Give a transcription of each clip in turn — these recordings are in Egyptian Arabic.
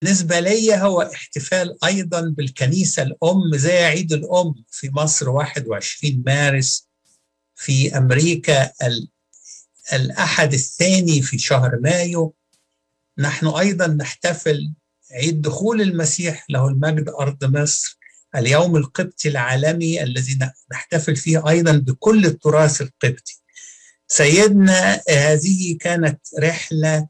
بالنسبة لي هو احتفال أيضا بالكنيسة الأم زي عيد الأم في مصر 21 مارس في أمريكا الأحد الثاني في شهر مايو نحن أيضا نحتفل عيد دخول المسيح له المجد أرض مصر اليوم القبطي العالمي الذي نحتفل فيه أيضا بكل التراث القبطي سيدنا هذه كانت رحلة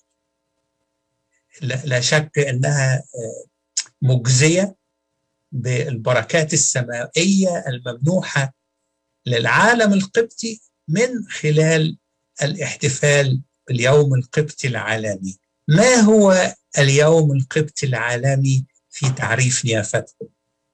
لا شك أنها مجزية بالبركات السمائية الممنوحة للعالم القبطي من خلال الاحتفال باليوم القبطي العالمي ما هو اليوم القبطي العالمي في تعريف نيافتكم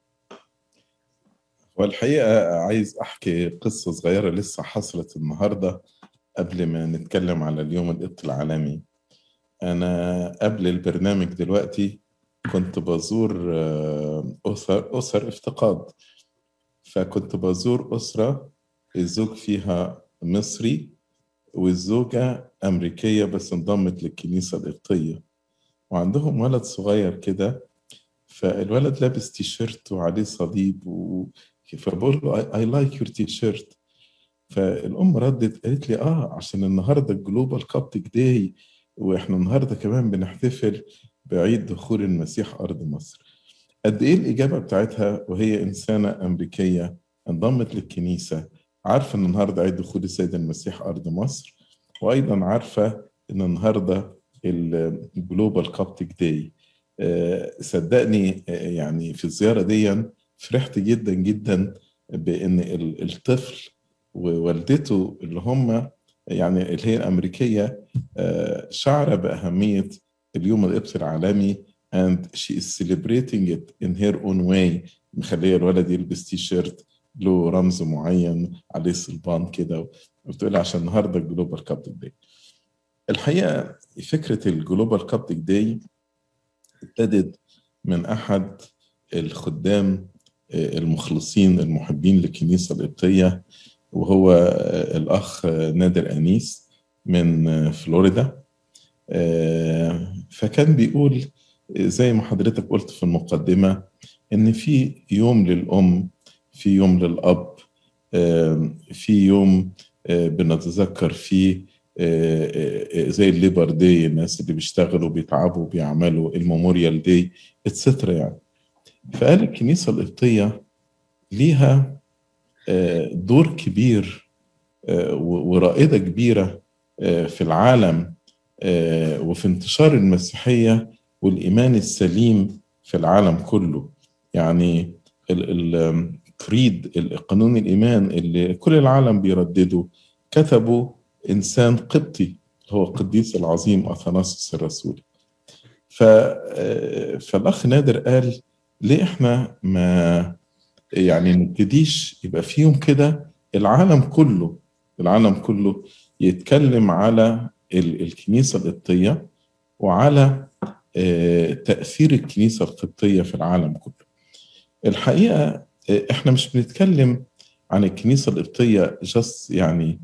والحقيقة عايز أحكي قصة صغيرة لسه حصلت النهاردة قبل ما نتكلم على اليوم القبطي العالمي أنا قبل البرنامج دلوقتي كنت بزور أسر, أسر افتقاد فكنت بزور أسرة الزوج فيها مصري والزوجة أمريكية بس انضمت للكنيسة القبطية وعندهم ولد صغير كده فالولد لابس تيشيرت وعليه صليب و... فبقول له I like your t-shirt فالأم ردت قالت لي آه عشان النهاردة الجلوبال كابتك داي وإحنا النهاردة كمان بنحتفل بعيد دخول المسيح أرض مصر قد إيه الإجابة بتاعتها وهي إنسانة أمريكية انضمت للكنيسة عارفة إن النهاردة عيد دخول السيد المسيح أرض مصر وأيضا عارفة إن النهاردة الجلوبال كابتك داي صدقني يعني في الزيارة دي فرحت جدا جدا بإن الطفل ووالدته اللي هم يعني اللي هي الأمريكية شعر بأهمية اليوم القبطي العالمي and she is celebrating it in her own way مخليه الولد يلبس تي شيرت له رمز معين عليه صلبان كده وبتقول عشان النهارده الجلوبال كابتك داي الحقيقه فكره الجلوبال كابتك داي ابتدت من احد الخدام المخلصين المحبين للكنيسه القبطيه وهو الاخ نادر انيس من فلوريدا فكان بيقول زي ما حضرتك قلت في المقدمه ان في يوم للام في يوم للاب في يوم بنتذكر فيه زي الليبر داي الناس اللي بيشتغلوا بيتعبوا بيعملوا الميموريال داي اتسترا يعني فقال الكنيسه القبطيه ليها دور كبير ورائده كبيره في العالم وفي انتشار المسيحيه والايمان السليم في العالم كله يعني الكريد القانون الايمان اللي كل العالم بيردده كتبه انسان قبطي هو القديس العظيم اثناسوس الرسول ف فالاخ نادر قال ليه احنا ما يعني نبتديش يبقى في يوم كده العالم كله العالم كله يتكلم على الكنيسه القبطيه وعلى تاثير الكنيسه القبطيه في العالم كله الحقيقه احنا مش بنتكلم عن الكنيسه القبطيه جس يعني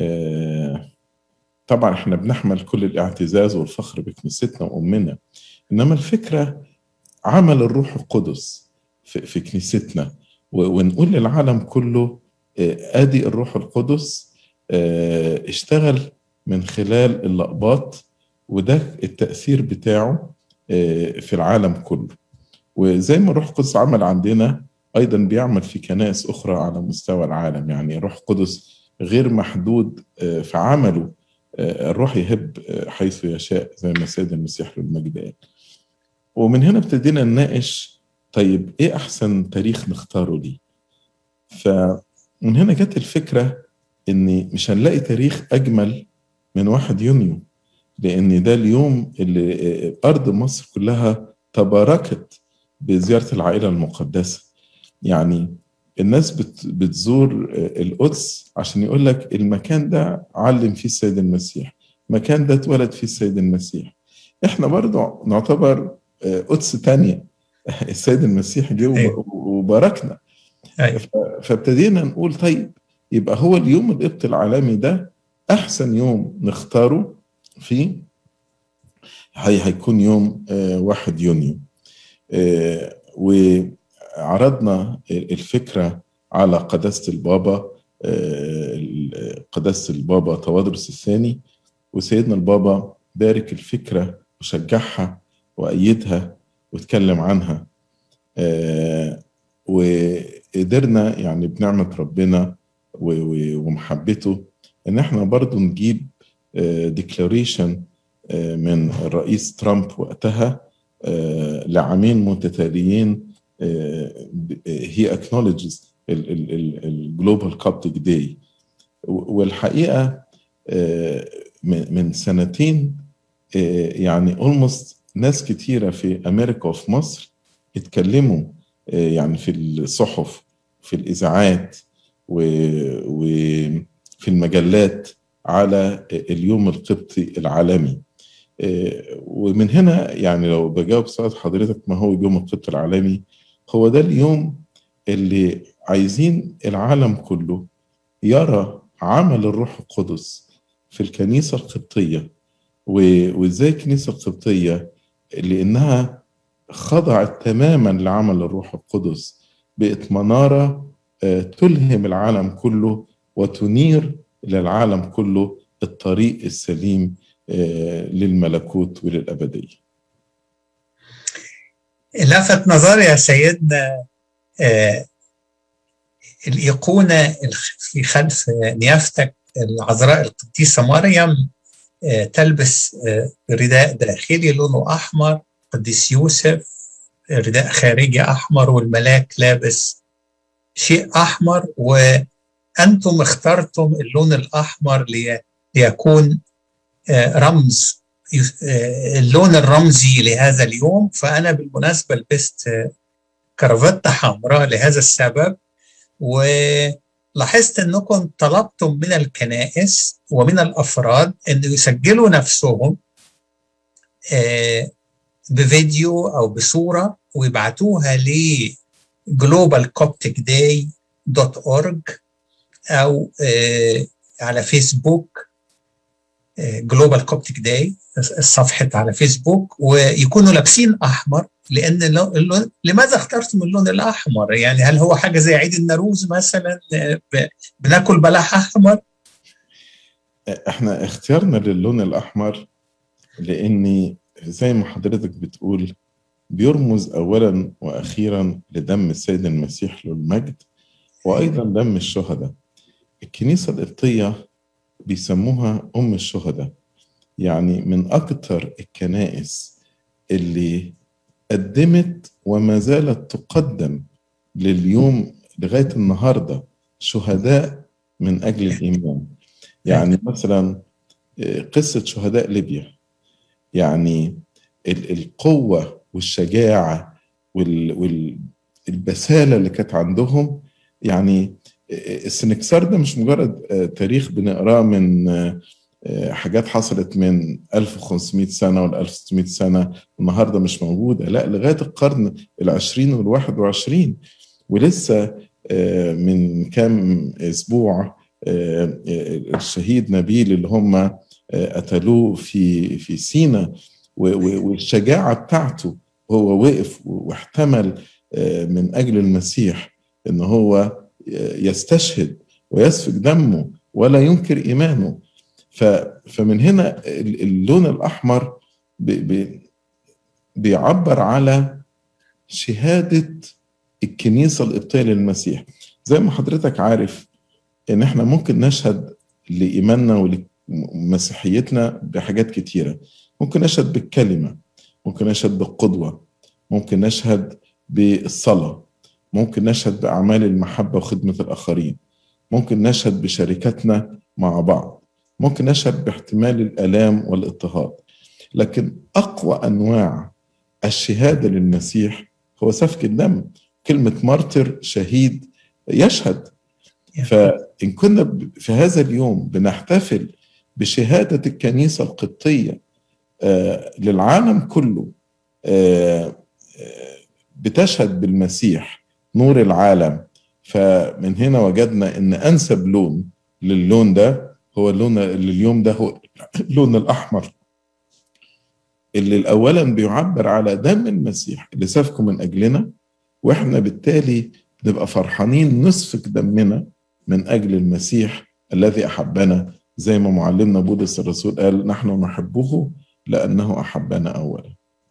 طبعا احنا بنحمل كل الاعتزاز والفخر بكنيستنا وامنا انما الفكره عمل الروح القدس في, في كنيستنا ونقول للعالم كله ادي الروح القدس اشتغل من خلال اللقبات وده التاثير بتاعه في العالم كله وزي ما الروح القدس عمل عندنا ايضا بيعمل في كنائس اخرى على مستوى العالم يعني الروح القدس غير محدود في عمله الروح يهب حيث يشاء زي ما السيد المسيح للمجد قال ومن هنا ابتدينا نناقش طيب ايه احسن تاريخ نختاره ليه فمن هنا جت الفكره ان مش هنلاقي تاريخ اجمل من واحد يونيو لان ده اليوم اللي ارض مصر كلها تباركت بزياره العائله المقدسه يعني الناس بتزور القدس عشان يقول لك المكان ده علم فيه السيد المسيح المكان ده اتولد فيه السيد المسيح احنا برضو نعتبر قدس تانية السيد المسيح جه وباركنا فابتدينا نقول طيب يبقى هو اليوم القبط العالمي ده احسن يوم نختاره فيه هي هيكون يوم 1 يونيو وعرضنا الفكرة على قداسة البابا قداسة البابا توادرس الثاني وسيدنا البابا بارك الفكرة وشجعها وأيدها واتكلم عنها وقدرنا يعني بنعمة ربنا ومحبته ان احنا برضو نجيب ديكلاريشن من الرئيس ترامب وقتها لعامين متتاليين هي acknowledges الجلوبال كابتك داي والحقيقه من سنتين يعني اولموست ناس كتيره في امريكا وفي مصر اتكلموا يعني في الصحف في الاذاعات وفي المجلات على اليوم القبطي العالمي ومن هنا يعني لو بجاوب سؤال حضرتك ما هو اليوم القبطي العالمي هو ده اليوم اللي عايزين العالم كله يرى عمل الروح القدس في الكنيسة القبطية وازاي الكنيسة القبطية لأنها خضعت تماما لعمل الروح القدس بقت منارة تلهم العالم كله وتنير للعالم كله الطريق السليم للملكوت وللأبدية لفت نظري يا سيدنا الإيقونة في خلف نيافتك العذراء القديسة مريم تلبس رداء داخلي لونه أحمر قديس يوسف رداء خارجي أحمر والملاك لابس شيء أحمر وأنتم اخترتم اللون الأحمر لي ليكون رمز اللون الرمزي لهذا اليوم فأنا بالمناسبة لبست كرافتة حمراء لهذا السبب ولاحظت أنكم طلبتم من الكنائس ومن الأفراد أن يسجلوا نفسهم بفيديو أو بصورة ويبعتوها ل globalcopticday.org أو على فيسبوك جلوبال كوبتيك داي الصفحة على فيسبوك ويكونوا لابسين أحمر لأن اللون لماذا اخترتم اللون الأحمر؟ يعني هل هو حاجة زي عيد النوروز مثلا بناكل بلح أحمر؟ احنا اختيارنا للون الأحمر لأني زي ما حضرتك بتقول بيرمز أولا وأخيرا لدم السيد المسيح له المجد وأيضا دم الشهداء الكنيسة القبطية بيسموها أم الشهداء يعني من أكثر الكنائس اللي قدمت وما زالت تقدم لليوم لغاية النهاردة شهداء من أجل الإيمان يعني مثلا قصة شهداء ليبيا يعني القوة والشجاعة والبسالة اللي كانت عندهم يعني السنكسار ده مش مجرد تاريخ بنقراه من حاجات حصلت من 1500 سنة ولا 1600 سنة النهاردة مش موجودة لا لغاية القرن العشرين والواحد وعشرين ولسه من كام أسبوع الشهيد نبيل اللي هم قتلوه في في سينا والشجاعة بتاعته هو وقف واحتمل من أجل المسيح إن هو يستشهد ويسفك دمه ولا ينكر إيمانه فمن هنا اللون الأحمر بيعبر على شهادة الكنيسة القبطية للمسيح زي ما حضرتك عارف إن إحنا ممكن نشهد لإيماننا ولمسيحيتنا بحاجات كتيرة ممكن نشهد بالكلمة ممكن نشهد بالقدوة ممكن نشهد بالصلاة ممكن نشهد بأعمال المحبة وخدمة الآخرين ممكن نشهد بشركتنا مع بعض ممكن نشهد باحتمال الآلام والاضطهاد لكن أقوى أنواع الشهادة للمسيح هو سفك الدم كلمة مارتر شهيد يشهد فإن كنا في هذا اليوم بنحتفل بشهادة الكنيسة القبطية للعالم كله بتشهد بالمسيح نور العالم فمن هنا وجدنا ان انسب لون للون ده هو اللون لليوم ده هو اللون الاحمر اللي اولا بيعبر على دم المسيح اللي سفكه من اجلنا واحنا بالتالي نبقى فرحانين نسفك دمنا من اجل المسيح الذي احبنا زي ما معلمنا بولس الرسول قال نحن نحبه لانه احبنا اولا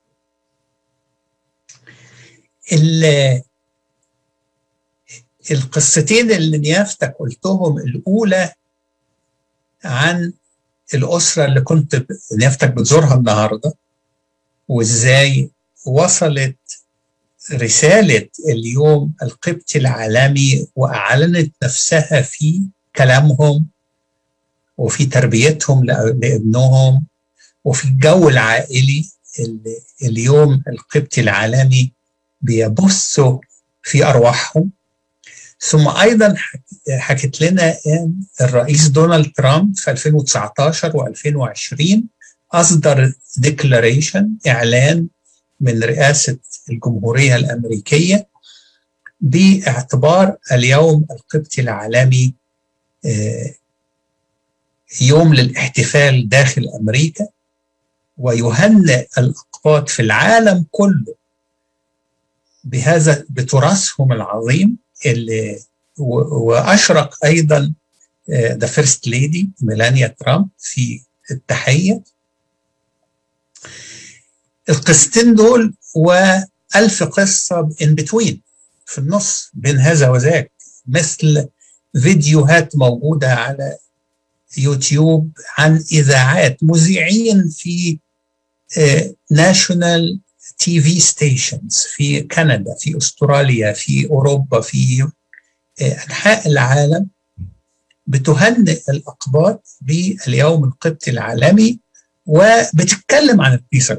القصتين اللي نيافتك قلتهم الاولى عن الاسره اللي كنت نيافتك بتزورها النهارده وازاي وصلت رساله اليوم القبطي العالمي واعلنت نفسها في كلامهم وفي تربيتهم لابنهم وفي الجو العائلي اللي اليوم القبطي العالمي بيبثوا في ارواحهم ثم ايضا حكت لنا ان الرئيس دونالد ترامب في 2019 و2020 اصدر ديكلاريشن اعلان من رئاسه الجمهوريه الامريكيه باعتبار اليوم القبطي العالمي يوم للاحتفال داخل امريكا ويهنئ الاقباط في العالم كله بهذا بتراثهم العظيم اللي واشرك ايضا ذا فيرست ليدي ميلانيا ترامب في التحيه القصتين دول وألف قصة in between في النص بين هذا وذاك مثل فيديوهات موجودة على يوتيوب عن إذاعات مذيعين في ناشونال تي في ستيشنز في كندا في استراليا في اوروبا في انحاء العالم بتهنئ الاقباط باليوم القبطي العالمي وبتتكلم عن البيسر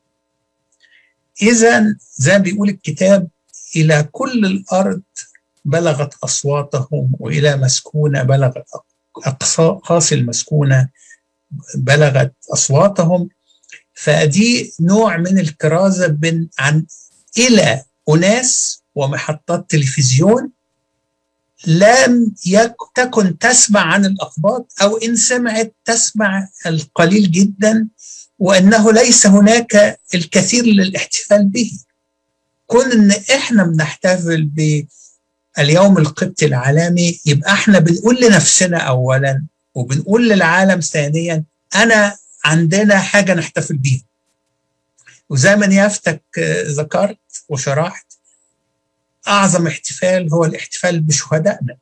اذا زي ما بيقول الكتاب الى كل الارض بلغت اصواتهم والى مسكونه بلغت اقصى المسكونه بلغت اصواتهم فدي نوع من الكرازه بين عن الى اناس ومحطات تلفزيون لم تكن تسمع عن الاقباط او ان سمعت تسمع القليل جدا وانه ليس هناك الكثير للاحتفال به كون ان احنا بنحتفل باليوم القبطي العالمي يبقى احنا بنقول لنفسنا اولا وبنقول للعالم ثانيا انا عندنا حاجه نحتفل بيها وزي ما نيافتك ذكرت وشرحت اعظم احتفال هو الاحتفال بشهدائنا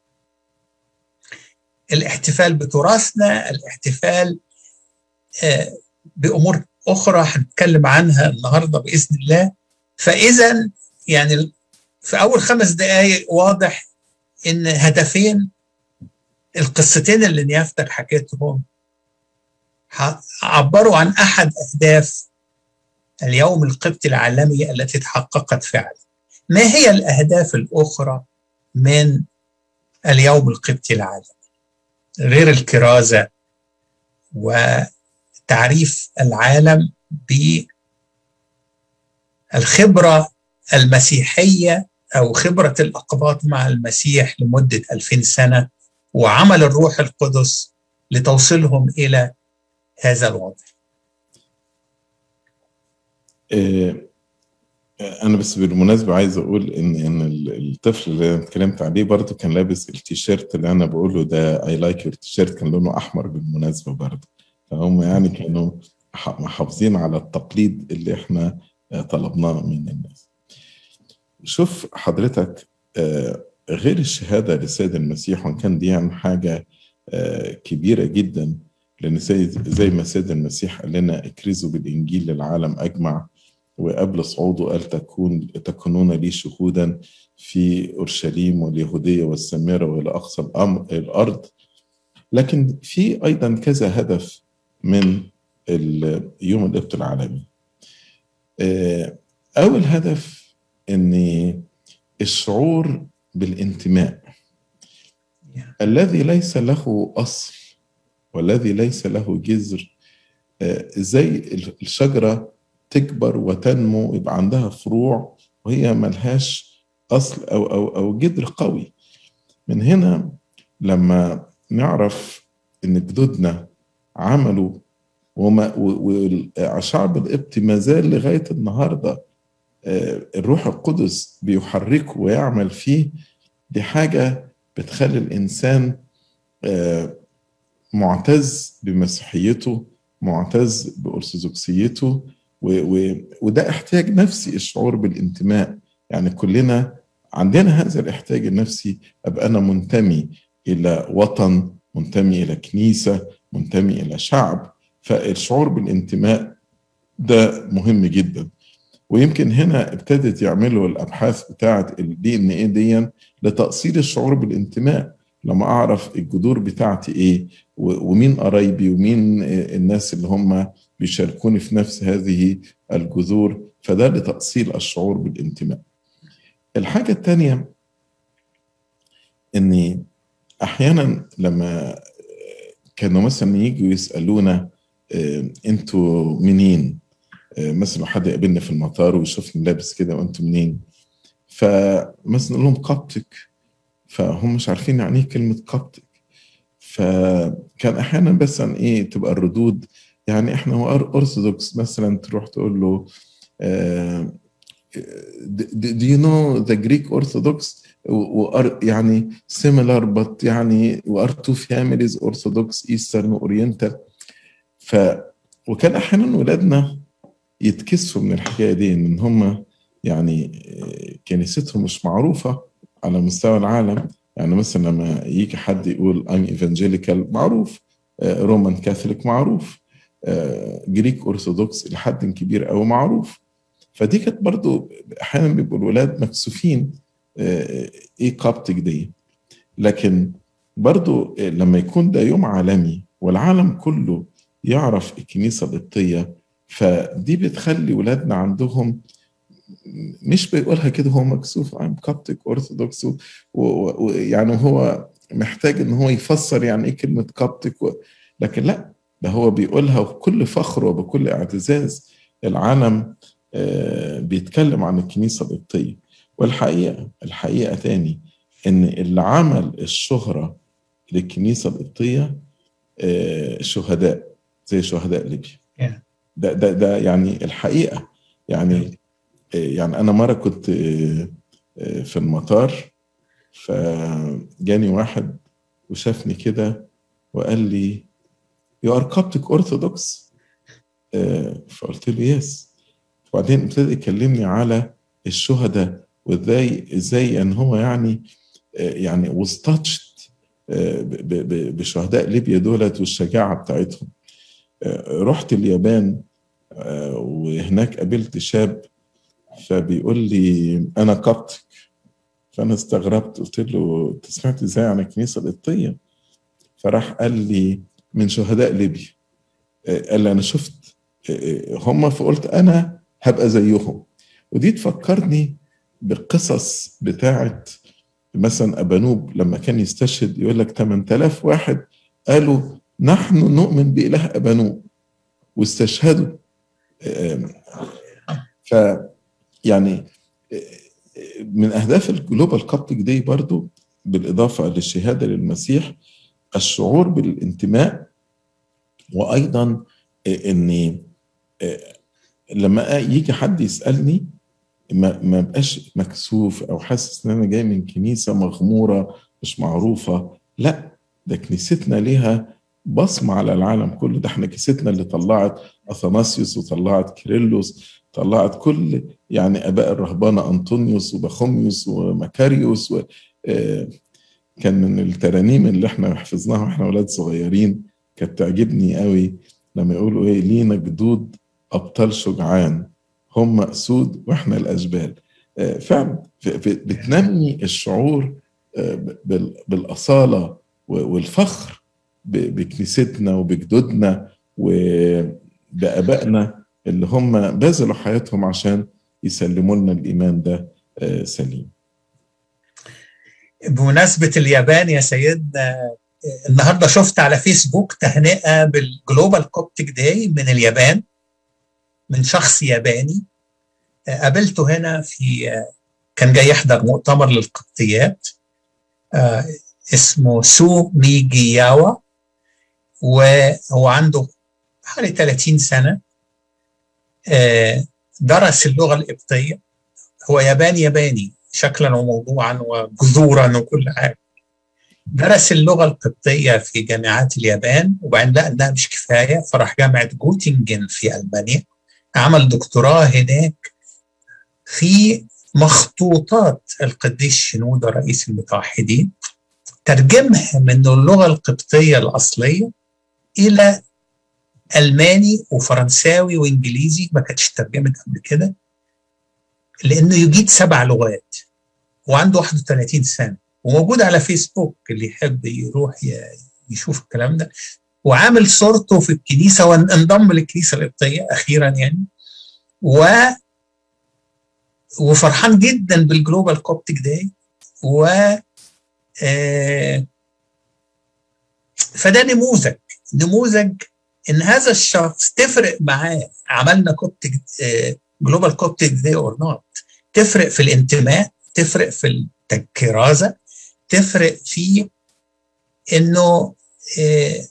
الاحتفال بتراثنا الاحتفال بامور اخرى هنتكلم عنها النهارده باذن الله فاذا يعني في اول خمس دقائق واضح ان هدفين القصتين اللي نيافتك حكيتهم عبروا عن احد اهداف اليوم القبطي العالمي التي تحققت فعلا ما هي الاهداف الاخرى من اليوم القبطي العالمي غير الكرازه وتعريف العالم بالخبره المسيحيه او خبره الاقباط مع المسيح لمده 2000 سنه وعمل الروح القدس لتوصيلهم الى هذا الوضع انا بس بالمناسبه عايز اقول ان ان الطفل اللي انا اتكلمت عليه برضه كان لابس التيشيرت اللي انا بقول له ده اي لايك يور تيشيرت كان لونه احمر بالمناسبه برضه فهم يعني كانوا محافظين على التقليد اللي احنا طلبناه من الناس شوف حضرتك غير الشهاده للسيد المسيح وان كان دي يعني حاجه كبيره جدا لان زي ما السيد المسيح قال لنا اكرزوا بالانجيل للعالم اجمع وقبل صعوده قال تكون تكونون لي شهودا في اورشليم واليهوديه والسامره والى اقصى الامر الارض لكن في ايضا كذا هدف من يوم القبط العالمي اول هدف ان الشعور بالانتماء الذي ليس له اصل والذي ليس له جذر زي الشجره تكبر وتنمو يبقى عندها فروع وهي ملهاش اصل او او او جذر قوي من هنا لما نعرف ان جدودنا عملوا والشعب القبطي ما زال لغايه النهارده الروح القدس بيحركه ويعمل فيه دي حاجه بتخلي الانسان معتز بمسيحيته معتز بارثوذكسيته وده احتياج نفسي الشعور بالانتماء يعني كلنا عندنا هذا الاحتياج النفسي ابقى انا منتمي الى وطن منتمي الى كنيسه منتمي الى شعب فالشعور بالانتماء ده مهم جدا ويمكن هنا ابتدت يعملوا الابحاث بتاعه الدي ان ايه دي لتاصيل الشعور بالانتماء لما اعرف الجذور بتاعتي ايه ومين قرايبي ومين الناس اللي هم بيشاركوني في نفس هذه الجذور فده لتاصيل الشعور بالانتماء الحاجه الثانيه اني احيانا لما كانوا مثلا يجوا يسالونا انتوا منين مثلا حد يقابلنا في المطار ويشوفني لابس كده وانتوا منين فمثلا نقول لهم قبطك فهم مش عارفين يعني ايه كلمه قبطك فكان احيانا بس عن ايه تبقى الردود يعني احنا هو ارثوذكس مثلا تروح تقول له do you know the Greek Orthodox يعني similar but يعني we are two families Orthodox Eastern Oriental ف وكان احيانا ولادنا يتكسفوا من الحكايه دي ان هم يعني كنيستهم مش معروفه على مستوى العالم يعني مثلا لما يجي حد يقول I'm evangelical معروف رومان كاثوليك معروف جريك أرثوذكس لحد كبير أو معروف فدي كانت برضو أحيانا بيبقوا الولاد مكسوفين إيه قابتك دي لكن برضو لما يكون ده يوم عالمي والعالم كله يعرف الكنيسة القبطية فدي بتخلي ولادنا عندهم مش بيقولها كده هو مكسوف I'm Coptic Orthodox ويعني هو محتاج ان هو يفسر يعني ايه كلمة كابتك و... لكن لا ده هو بيقولها بكل فخر وبكل اعتزاز العالم بيتكلم عن الكنيسة القبطية والحقيقة الحقيقة تاني ان اللي عمل الشهرة للكنيسة القبطية شهداء زي شهداء ليبيا ده ده ده يعني الحقيقة يعني يعني انا مره كنت في المطار فجاني واحد وشافني كده وقال لي يو ار كابتك اورثودوكس فقلت له يس وبعدين ابتدى يكلمني على الشهداء وازاي ازاي ان هو يعني يعني was touched بشهداء ليبيا دولت والشجاعه بتاعتهم رحت اليابان وهناك قابلت شاب فبيقول لي انا قبطك فانا استغربت قلت له انت سمعت ازاي عن الكنيسه القبطيه فراح قال لي من شهداء ليبيا قال لي انا شفت هم فقلت انا هبقى زيهم ودي تفكرني بالقصص بتاعت مثلا ابانوب لما كان يستشهد يقول لك 8000 واحد قالوا نحن نؤمن باله ابانوب واستشهدوا ف يعني من اهداف الجلوبال كابتك دي برضو بالاضافه للشهاده للمسيح الشعور بالانتماء وايضا اني لما يجي حد يسالني ما ما بقاش مكسوف او حاسس ان انا جاي من كنيسه مغموره مش معروفه لا ده كنيستنا ليها بصمه على العالم كله ده احنا كنيستنا اللي طلعت اثناسيوس وطلعت كيرلس طلعت كل يعني اباء الرهبانه انطونيوس وبخوميوس ومكاريوس و كان من الترانيم اللي احنا حفظناها واحنا اولاد صغيرين كانت تعجبني قوي لما يقولوا ايه لينا جدود ابطال شجعان هم اسود واحنا الاشبال فعلا بتنمي الشعور بالاصاله والفخر بكنيستنا وبجدودنا وبابائنا اللي هم بذلوا حياتهم عشان يسلموا لنا الايمان ده سليم. بمناسبه اليابان يا سيدنا النهارده شفت على فيسبوك تهنئه بالجلوبال كوبتك داي من اليابان من شخص ياباني قابلته هنا في كان جاي يحضر مؤتمر للقبطيات اسمه سو ميجياوا وهو عنده حوالي 30 سنة درس اللغة القبطية هو ياباني ياباني شكلا وموضوعا وجذورا وكل حاجة درس اللغة القبطية في جامعات اليابان وبعدين لقى إنها مش كفاية فراح جامعة جوتنجن في ألمانيا عمل دكتوراه هناك في مخطوطات القديس شنودة رئيس المتوحدين ترجمها من اللغة القبطية الأصلية إلى ألماني وفرنساوي وإنجليزي ما كانتش ترجمت قبل كده لأنه يجيد سبع لغات وعنده 31 سنة وموجود على فيسبوك اللي يحب يروح يشوف الكلام ده وعامل صورته في الكنيسة وانضم للكنيسة القبطية أخيرا يعني و وفرحان جدا بالجلوبال كوبتك داي و آه فده نموذج نموذج ان هذا الشخص تفرق معاه عملنا كوبتك جلوبال كوبتك داي اور نوت تفرق في الانتماء تفرق في الكرازه تفرق في انه آه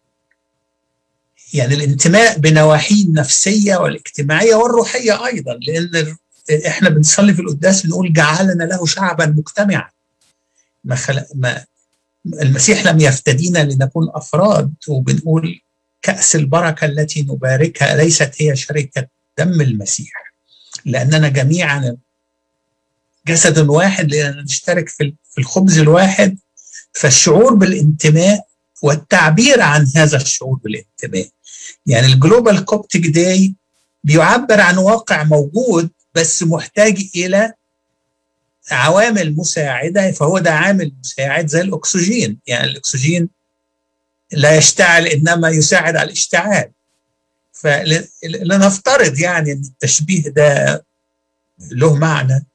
يعني الانتماء بنواحيه النفسيه والاجتماعيه والروحيه ايضا لان احنا بنصلي في القداس بنقول جعلنا له شعبا مجتمعا ما خلق ما المسيح لم يفتدينا لنكون افراد وبنقول كأس البركة التي نباركها ليست هي شركة دم المسيح لأننا جميعا جسد واحد لأننا نشترك في الخبز الواحد فالشعور بالانتماء والتعبير عن هذا الشعور بالانتماء يعني الجلوبال كوبتك داي بيعبر عن واقع موجود بس محتاج إلى عوامل مساعدة فهو ده عامل مساعد زي الأكسجين يعني الأكسجين لا يشتعل إنما يساعد على الاشتعال فلنفترض يعني أن التشبيه ده له معنى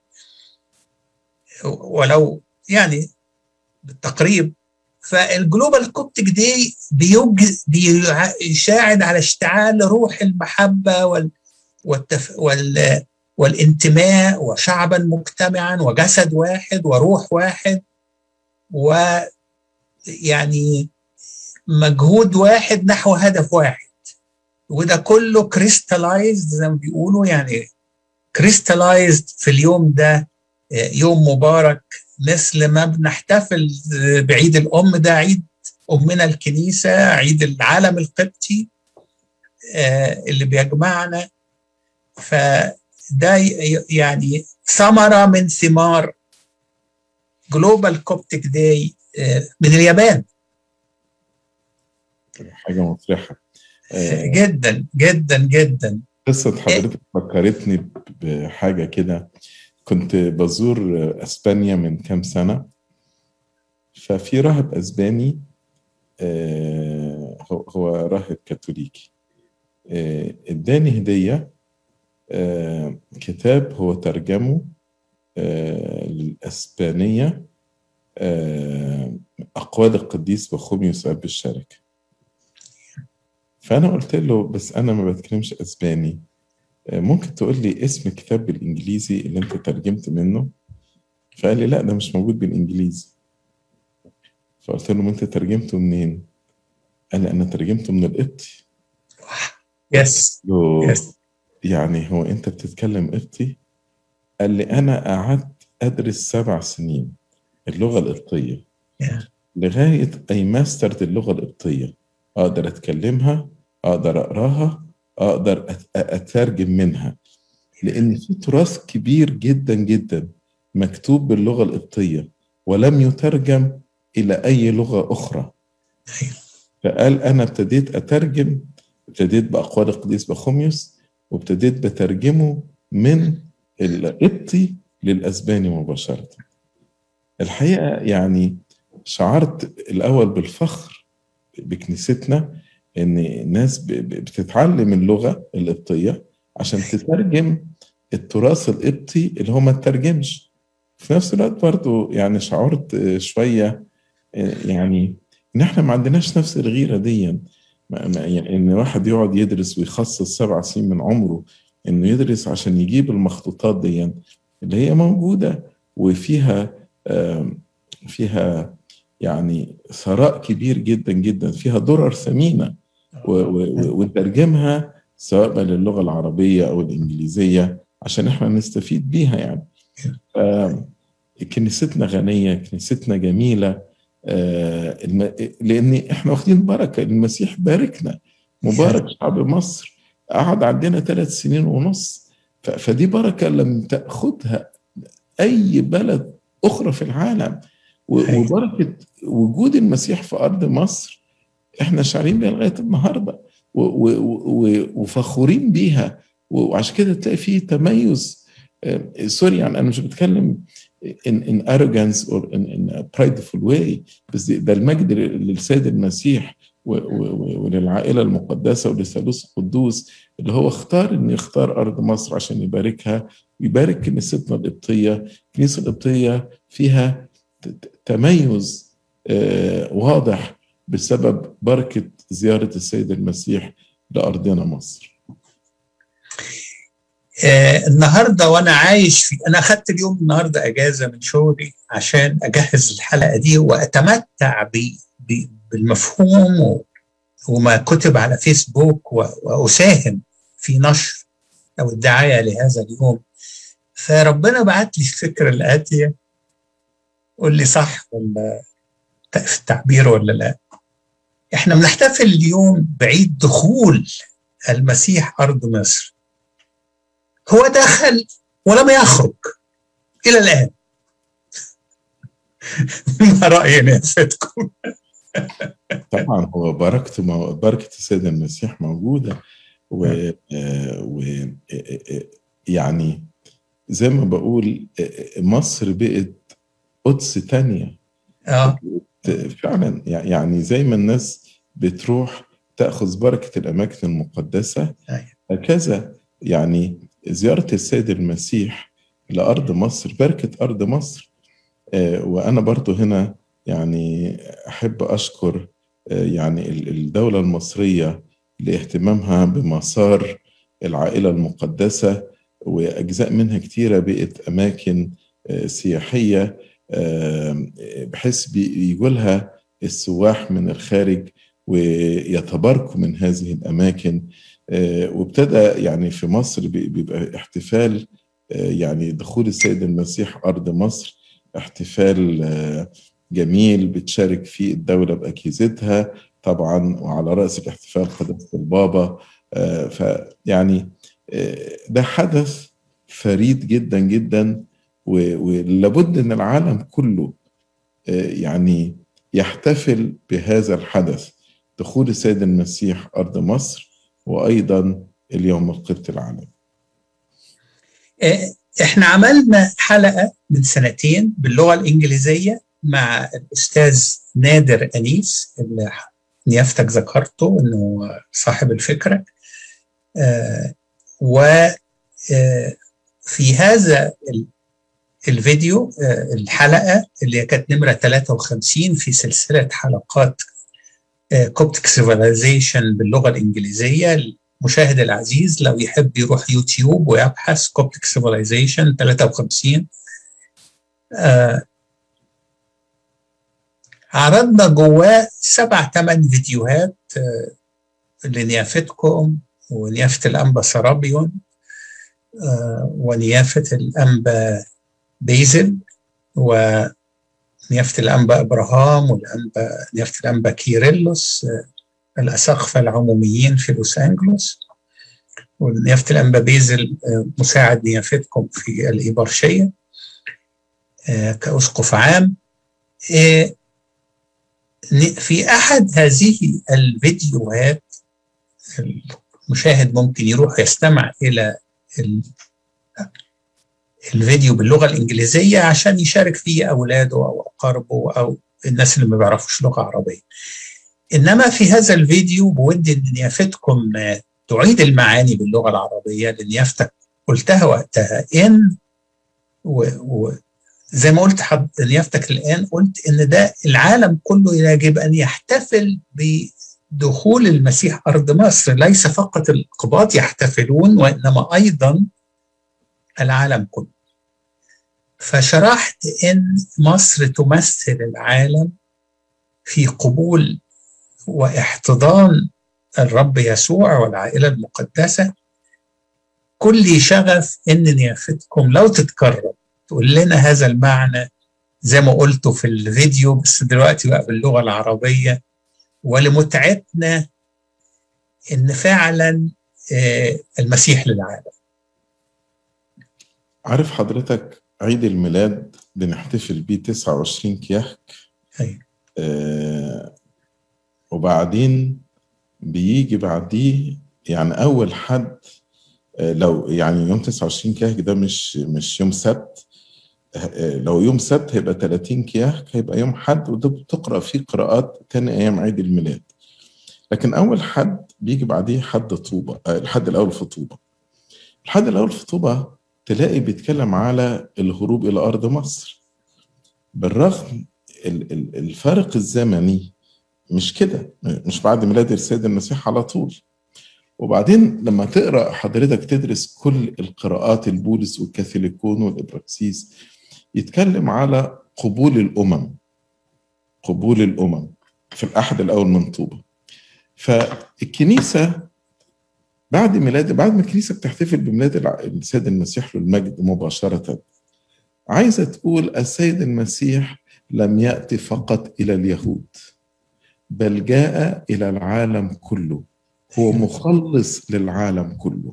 ولو يعني بالتقريب فالجلوبال كوبتك دي بيساعد على اشتعال روح المحبة وال والتف... وال والانتماء وشعبا مجتمعا وجسد واحد وروح واحد ويعني مجهود واحد نحو هدف واحد وده كله كريستالايزد زي ما بيقولوا يعني كريستالايزد في اليوم ده يوم مبارك مثل ما بنحتفل بعيد الأم ده عيد أمنا الكنيسة عيد العالم القبطي اللي بيجمعنا فده يعني ثمرة من ثمار جلوبال كوبتك داي من اليابان حاجة مفرحة جدا جدا جدا قصة حضرتك فكرتني بحاجة كده كنت بزور اسبانيا من كام سنه ففي راهب اسباني هو راهب كاثوليكي اداني هديه كتاب هو ترجمه للاسبانيه اقوال القديس بخوميوس اب الشركه فانا قلت له بس انا ما بتكلمش اسباني ممكن تقول لي اسم الكتاب بالانجليزي اللي انت ترجمت منه فقال لي لا ده مش موجود بالانجليزي فقلت له انت ترجمته منين قال لي انا ترجمته من القبطي يس يس يعني هو انت بتتكلم قبطي قال لي انا قعدت ادرس سبع سنين اللغه القبطيه yeah. لغايه اي ماسترد اللغه القبطيه اقدر اتكلمها اقدر اقراها اقدر اترجم منها لان في تراث كبير جدا جدا مكتوب باللغه القبطيه ولم يترجم الى اي لغه اخرى فقال انا ابتديت اترجم ابتديت باقوال القديس بخوميوس وابتديت بترجمه من القبطي للاسباني مباشره الحقيقه يعني شعرت الاول بالفخر بكنيستنا ان الناس بتتعلم اللغه القبطيه عشان تترجم التراث القبطي اللي هو ما ترجمش في نفس الوقت برضو يعني شعرت شويه يعني ان احنا ما عندناش نفس الغيره دي يعني ان واحد يقعد يدرس ويخصص سبع سنين من عمره انه يدرس عشان يجيب المخطوطات دي اللي هي موجوده وفيها فيها يعني ثراء كبير جدا جدا فيها درر ثمينه ونترجمها سواء بقى للغه العربيه او الانجليزيه عشان احنا نستفيد بيها يعني كنيستنا غنيه كنيستنا جميله لان احنا واخدين بركه المسيح باركنا مبارك شعب مصر قعد عندنا ثلاث سنين ونص فدي بركه لم تاخذها اي بلد اخرى في العالم وبركه وجود المسيح في ارض مصر احنا شاعرين بيها لغايه النهارده وفخورين بيها وعشان كده تلاقي فيه تميز سوري يعني انا مش بتكلم in, in arrogance or in, in a prideful way بس ده المجد للسيد المسيح وللعائله المقدسه وللثالوث القدوس اللي هو اختار انه يختار ارض مصر عشان يباركها ويبارك كنيستنا القبطيه، الكنيسه القبطيه فيها تميز واضح بسبب بركه زياره السيد المسيح لارضنا مصر. آه النهارده وانا عايش في انا اخذت اليوم النهارده اجازه من شغلي عشان اجهز الحلقه دي واتمتع ب... ب... بالمفهوم و... وما كتب على فيسبوك و... واساهم في نشر او الدعايه لهذا اليوم فربنا بعت لي الفكره الاتيه قول لي صح ولا في التعبير ولا لا احنا بنحتفل اليوم بعيد دخول المسيح ارض مصر هو دخل ولم يخرج الى الان ما راي نافتكم طبعا هو بركته بركه السيد المسيح موجوده و, و يعني زي ما بقول مصر بقت قدس تانية اه فعلا يعني زي ما الناس بتروح تاخذ بركه الاماكن المقدسه هكذا يعني زياره السيد المسيح لارض مصر بركه ارض مصر وانا برضو هنا يعني احب اشكر يعني الدوله المصريه لاهتمامها بمسار العائله المقدسه واجزاء منها كتيره بقت اماكن سياحيه بحيث بيجوا لها السواح من الخارج ويتباركوا من هذه الاماكن وابتدى يعني في مصر بيبقى احتفال يعني دخول السيد المسيح ارض مصر احتفال جميل بتشارك فيه الدوله باجهزتها طبعا وعلى راس الاحتفال قداسه البابا فيعني ده حدث فريد جدا جدا ولابد ان العالم كله يعني يحتفل بهذا الحدث دخول السيد المسيح ارض مصر وايضا اليوم القبط العالمي احنا عملنا حلقه من سنتين باللغه الانجليزيه مع الاستاذ نادر انيس اللي نيافتك ذكرته انه صاحب الفكره آه وفي هذا الفيديو آه الحلقه اللي كانت نمره 53 في سلسله حلقات كوبتك سيفيلايزيشن باللغه الانجليزيه المشاهد العزيز لو يحب يروح يوتيوب ويبحث كوبتك سيفيلايزيشن 53 آه عرضنا جواه سبع ثمان فيديوهات آه لنيافتكم ونيافة الأنبا سرابيون آه ونيافة الأنبا بيزل ونيافة الأنبا إبراهام والأنبا نيافة الأنبا كيرلس آه الأساقفة العموميين في لوس أنجلوس ونيافة الأنبا بيزل مساعد نيافتكم في الإبرشية كأسقف عام في أحد هذه الفيديوهات المشاهد ممكن يروح يستمع إلى الفيديو باللغة الإنجليزية عشان يشارك فيه أولاده أو أقاربه أو الناس اللي ما بيعرفوش لغة عربية انما في هذا الفيديو بودي ان نيافتكم تعيد المعاني باللغه العربيه لان نيافتك قلتها وقتها ان وزي ما قلت حد نيافتك الان قلت ان ده العالم كله يجب ان يحتفل بدخول المسيح ارض مصر ليس فقط القباط يحتفلون وانما ايضا العالم كله فشرحت ان مصر تمثل العالم في قبول واحتضان الرب يسوع والعائلة المقدسة كل شغف إن نيافتكم لو تتكرر تقول لنا هذا المعنى زي ما قلته في الفيديو بس دلوقتي بقى باللغة العربية ولمتعتنا إن فعلا المسيح للعالم عارف حضرتك عيد الميلاد بنحتفل بيه 29 كياك أيوة. آه وبعدين بيجي بعديه يعني اول حد آه لو يعني يوم 29 كياك ده مش مش يوم سبت آه لو يوم سبت هيبقى 30 كياك هيبقى يوم حد وده بتقرا فيه قراءات تاني ايام عيد الميلاد لكن اول حد بيجي بعديه حد طوبه آه الحد الاول في طوبه الحد الاول في طوبه تلاقي بيتكلم على الهروب الى ارض مصر بالرغم الفارق الزمني مش كده مش بعد ميلاد السيد المسيح على طول وبعدين لما تقرا حضرتك تدرس كل القراءات البولس والكاثوليكون والابراكسيس يتكلم على قبول الامم قبول الامم في الاحد الاول من طوبه فالكنيسه بعد ميلاد بعد ما الكنيسه بتحتفل بميلاد السيد المسيح له المجد مباشره عايزه تقول السيد المسيح لم ياتي فقط الى اليهود بل جاء الى العالم كله هو مخلص للعالم كله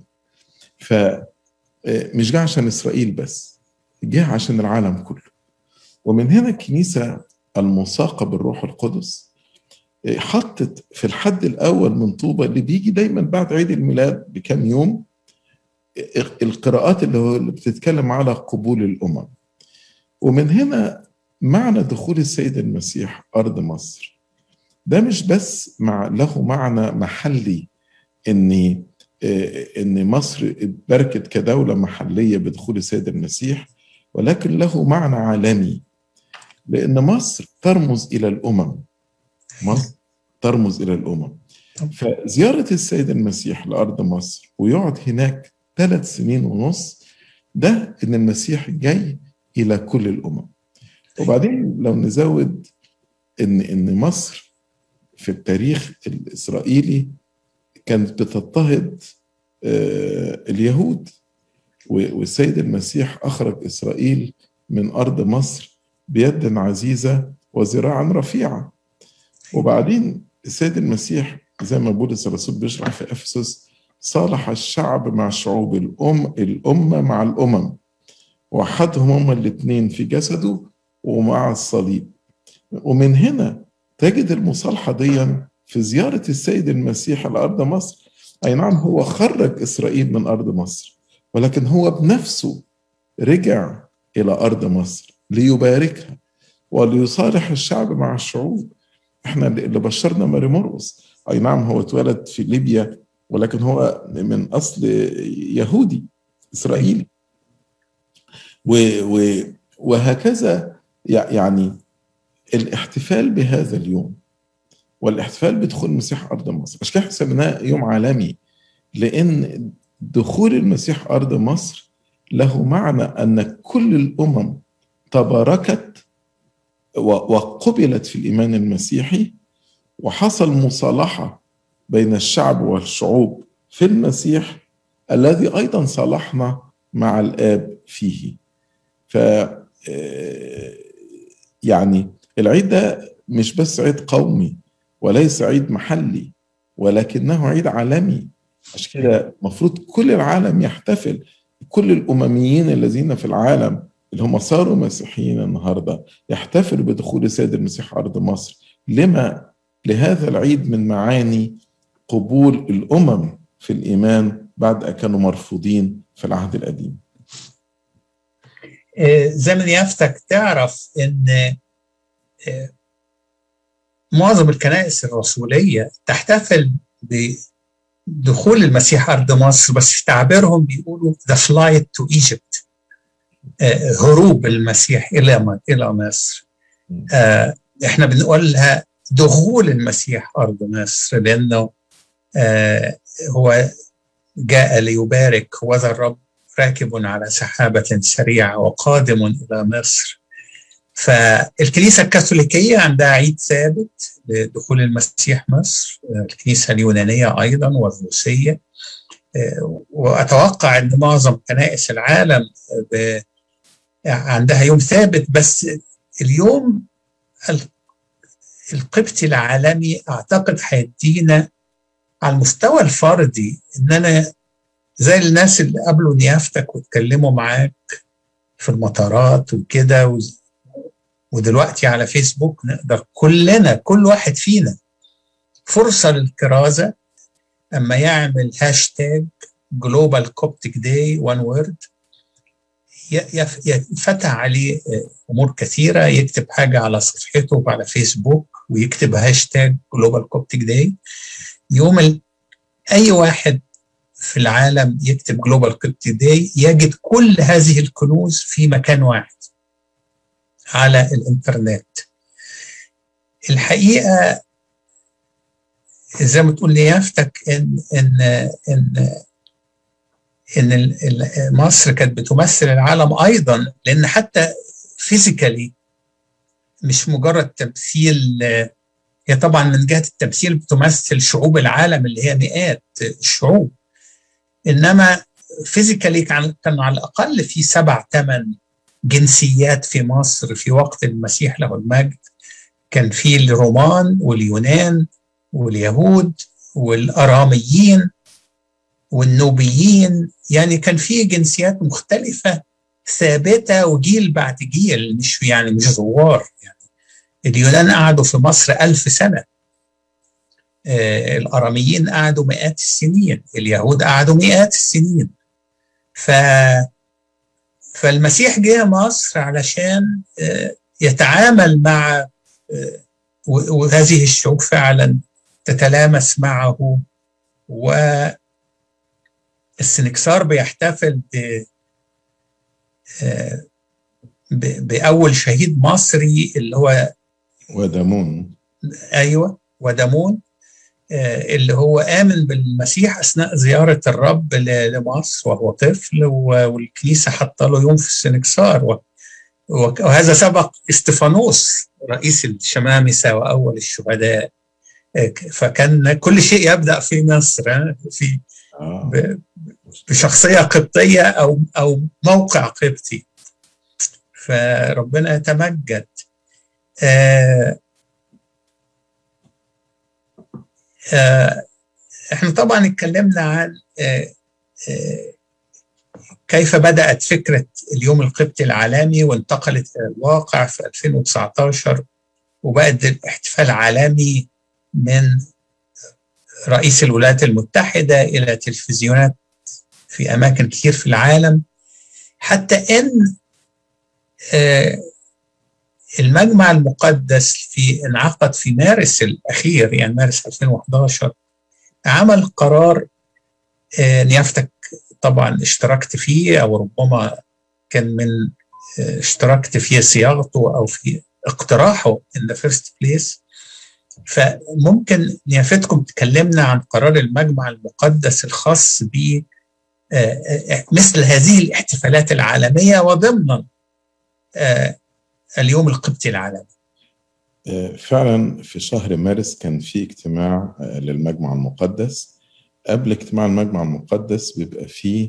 فمش جاء عشان اسرائيل بس جاء عشان العالم كله ومن هنا الكنيسه المساقه بالروح القدس حطت في الحد الاول من طوبه اللي بيجي دايما بعد عيد الميلاد بكم يوم القراءات اللي هو اللي بتتكلم على قبول الامم ومن هنا معنى دخول السيد المسيح ارض مصر ده مش بس مع له معنى محلي ان ان مصر اتبركت كدوله محليه بدخول السيد المسيح ولكن له معنى عالمي لان مصر ترمز الى الامم مصر ترمز الى الامم فزياره السيد المسيح لارض مصر ويقعد هناك ثلاث سنين ونص ده ان المسيح جاي الى كل الامم وبعدين لو نزود ان ان مصر في التاريخ الاسرائيلي كانت بتضطهد اليهود والسيد المسيح اخرج اسرائيل من ارض مصر بيد عزيزه وذراع رفيعه وبعدين السيد المسيح زي ما بولس الرسول بيشرح في افسس صالح الشعب مع شعوب الام الامه مع الامم وحدهم هما الاثنين في جسده ومع الصليب ومن هنا تجد المصالحه دي في زياره السيد المسيح لارض مصر اي نعم هو خرج اسرائيل من ارض مصر ولكن هو بنفسه رجع الى ارض مصر ليباركها وليصالح الشعب مع الشعوب احنا اللي بشرنا ماري مرقس اي نعم هو اتولد في ليبيا ولكن هو من اصل يهودي اسرائيلي و و وهكذا يعني الاحتفال بهذا اليوم والاحتفال بدخول المسيح ارض مصر عشان كده سميناه يوم عالمي لان دخول المسيح ارض مصر له معنى ان كل الامم تباركت وقبلت في الايمان المسيحي وحصل مصالحه بين الشعب والشعوب في المسيح الذي ايضا صالحنا مع الاب فيه ف يعني العيد ده مش بس عيد قومي وليس عيد محلي ولكنه عيد عالمي عشان كده المفروض كل العالم يحتفل كل الامميين الذين في العالم اللي هم صاروا مسيحيين النهارده يحتفلوا بدخول السيد المسيح ارض مصر لما لهذا العيد من معاني قبول الامم في الايمان بعد ان كانوا مرفوضين في العهد القديم زي ما يافتك تعرف ان معظم الكنائس الرسوليه تحتفل بدخول المسيح ارض مصر بس في تعبيرهم بيقولوا the flight to Egypt هروب المسيح الى الى مصر احنا بنقولها دخول المسيح ارض مصر لانه هو جاء ليبارك وذا الرب راكب على سحابة سريعة وقادم إلى مصر فالكنيسة الكاثوليكية عندها عيد ثابت لدخول المسيح مصر الكنيسة اليونانية أيضا والروسية وأتوقع أن معظم كنائس العالم عندها يوم ثابت بس اليوم القبطي العالمي أعتقد هيدينا على المستوى الفردي إن أنا زي الناس اللي قابلوا نيافتك واتكلموا معاك في المطارات وكده ودلوقتي على فيسبوك نقدر كلنا كل واحد فينا فرصة للكرازة أما يعمل هاشتاج جلوبال كوبتيك داي وان وورد يفتح عليه أمور كثيرة يكتب حاجة على صفحته على فيسبوك ويكتب هاشتاج جلوبال كوبتيك داي يوم ال... أي واحد في العالم يكتب جلوبال كوبتيك داي يجد كل هذه الكنوز في مكان واحد على الانترنت الحقيقه زي ما تقول نيافتك ان ان ان ان مصر كانت بتمثل العالم ايضا لان حتى فيزيكالي مش مجرد تمثيل هي طبعا من جهه التمثيل بتمثل شعوب العالم اللي هي مئات الشعوب انما فيزيكالي كان كان على الاقل في سبع ثمان جنسيات في مصر في وقت المسيح له المجد كان في الرومان واليونان واليهود والاراميين والنوبيين يعني كان في جنسيات مختلفه ثابته وجيل بعد جيل مش يعني مش زوار يعني اليونان قعدوا في مصر ألف سنه آه الاراميين قعدوا مئات السنين اليهود قعدوا مئات السنين ف فالمسيح جه مصر علشان يتعامل مع وهذه الشعوب فعلا تتلامس معه والسنكسار بيحتفل ب بأول شهيد مصري اللي هو ودمون أيوة ودمون اللي هو آمن بالمسيح أثناء زيارة الرب لمصر وهو طفل والكنيسة حاطة له يوم في السنكسار وهذا سبق استفانوس رئيس الشمامسة وأول الشهداء فكان كل شيء يبدأ في مصر في بشخصية قبطية أو أو موقع قبطي فربنا يتمجد آه احنا طبعا اتكلمنا عن كيف بدأت فكرة اليوم القبطي العالمي وانتقلت إلى الواقع في 2019 وبقت الاحتفال عالمي من رئيس الولايات المتحدة إلى تلفزيونات في أماكن كثير في العالم حتى إن المجمع المقدس في انعقد في مارس الاخير يعني مارس 2011 عمل قرار نيافتك طبعا اشتركت فيه او ربما كان من اشتركت في صياغته او في اقتراحه in the first place فممكن نيافتكم تكلمنا عن قرار المجمع المقدس الخاص ب مثل هذه الاحتفالات العالميه وضمنا اليوم القبطي العالمي فعلا في شهر مارس كان في اجتماع للمجمع المقدس قبل اجتماع المجمع المقدس بيبقى فيه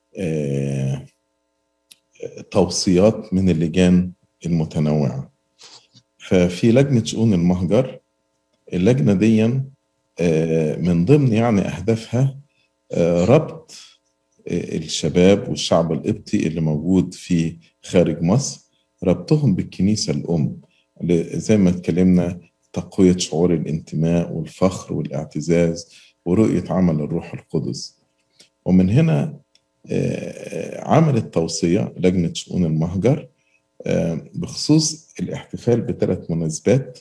توصيات من اللجان المتنوعة ففي لجنة شؤون المهجر اللجنة دي من ضمن يعني أهدافها ربط الشباب والشعب القبطي اللي موجود في خارج مصر ربطهم بالكنيسة الأم زي ما اتكلمنا تقوية شعور الانتماء والفخر والاعتزاز ورؤية عمل الروح القدس ومن هنا عملت توصية لجنة شؤون المهجر بخصوص الاحتفال بثلاث مناسبات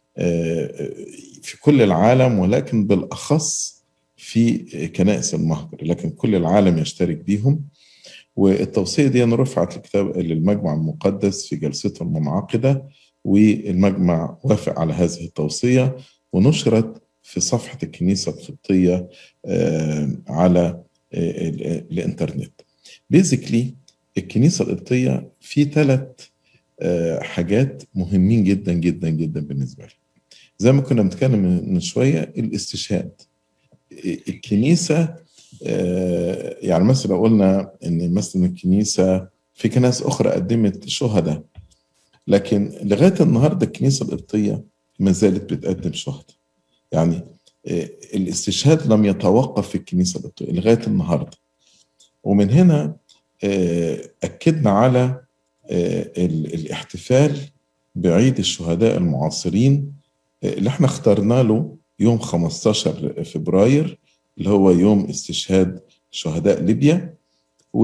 في كل العالم ولكن بالأخص في كنائس المهجر لكن كل العالم يشترك بيهم والتوصية دي رفعت الكتاب للمجمع المقدس في جلسته المنعقدة والمجمع وافق على هذه التوصية ونشرت في صفحة الكنيسة القبطية على الإنترنت بيزيكلي الكنيسة القبطية في ثلاث حاجات مهمين جدا جدا جدا بالنسبه لي زي ما كنا بنتكلم من شويه الاستشهاد الكنيسه يعني مثلا لو قلنا ان مثلا الكنيسه في كنائس اخرى قدمت شهداء لكن لغايه النهارده الكنيسه القبطيه ما زالت بتقدم شهداء يعني الاستشهاد لم يتوقف في الكنيسه القبطيه لغايه النهارده ومن هنا اكدنا على الاحتفال بعيد الشهداء المعاصرين اللي احنا اخترنا له يوم 15 فبراير اللي هو يوم استشهاد شهداء ليبيا و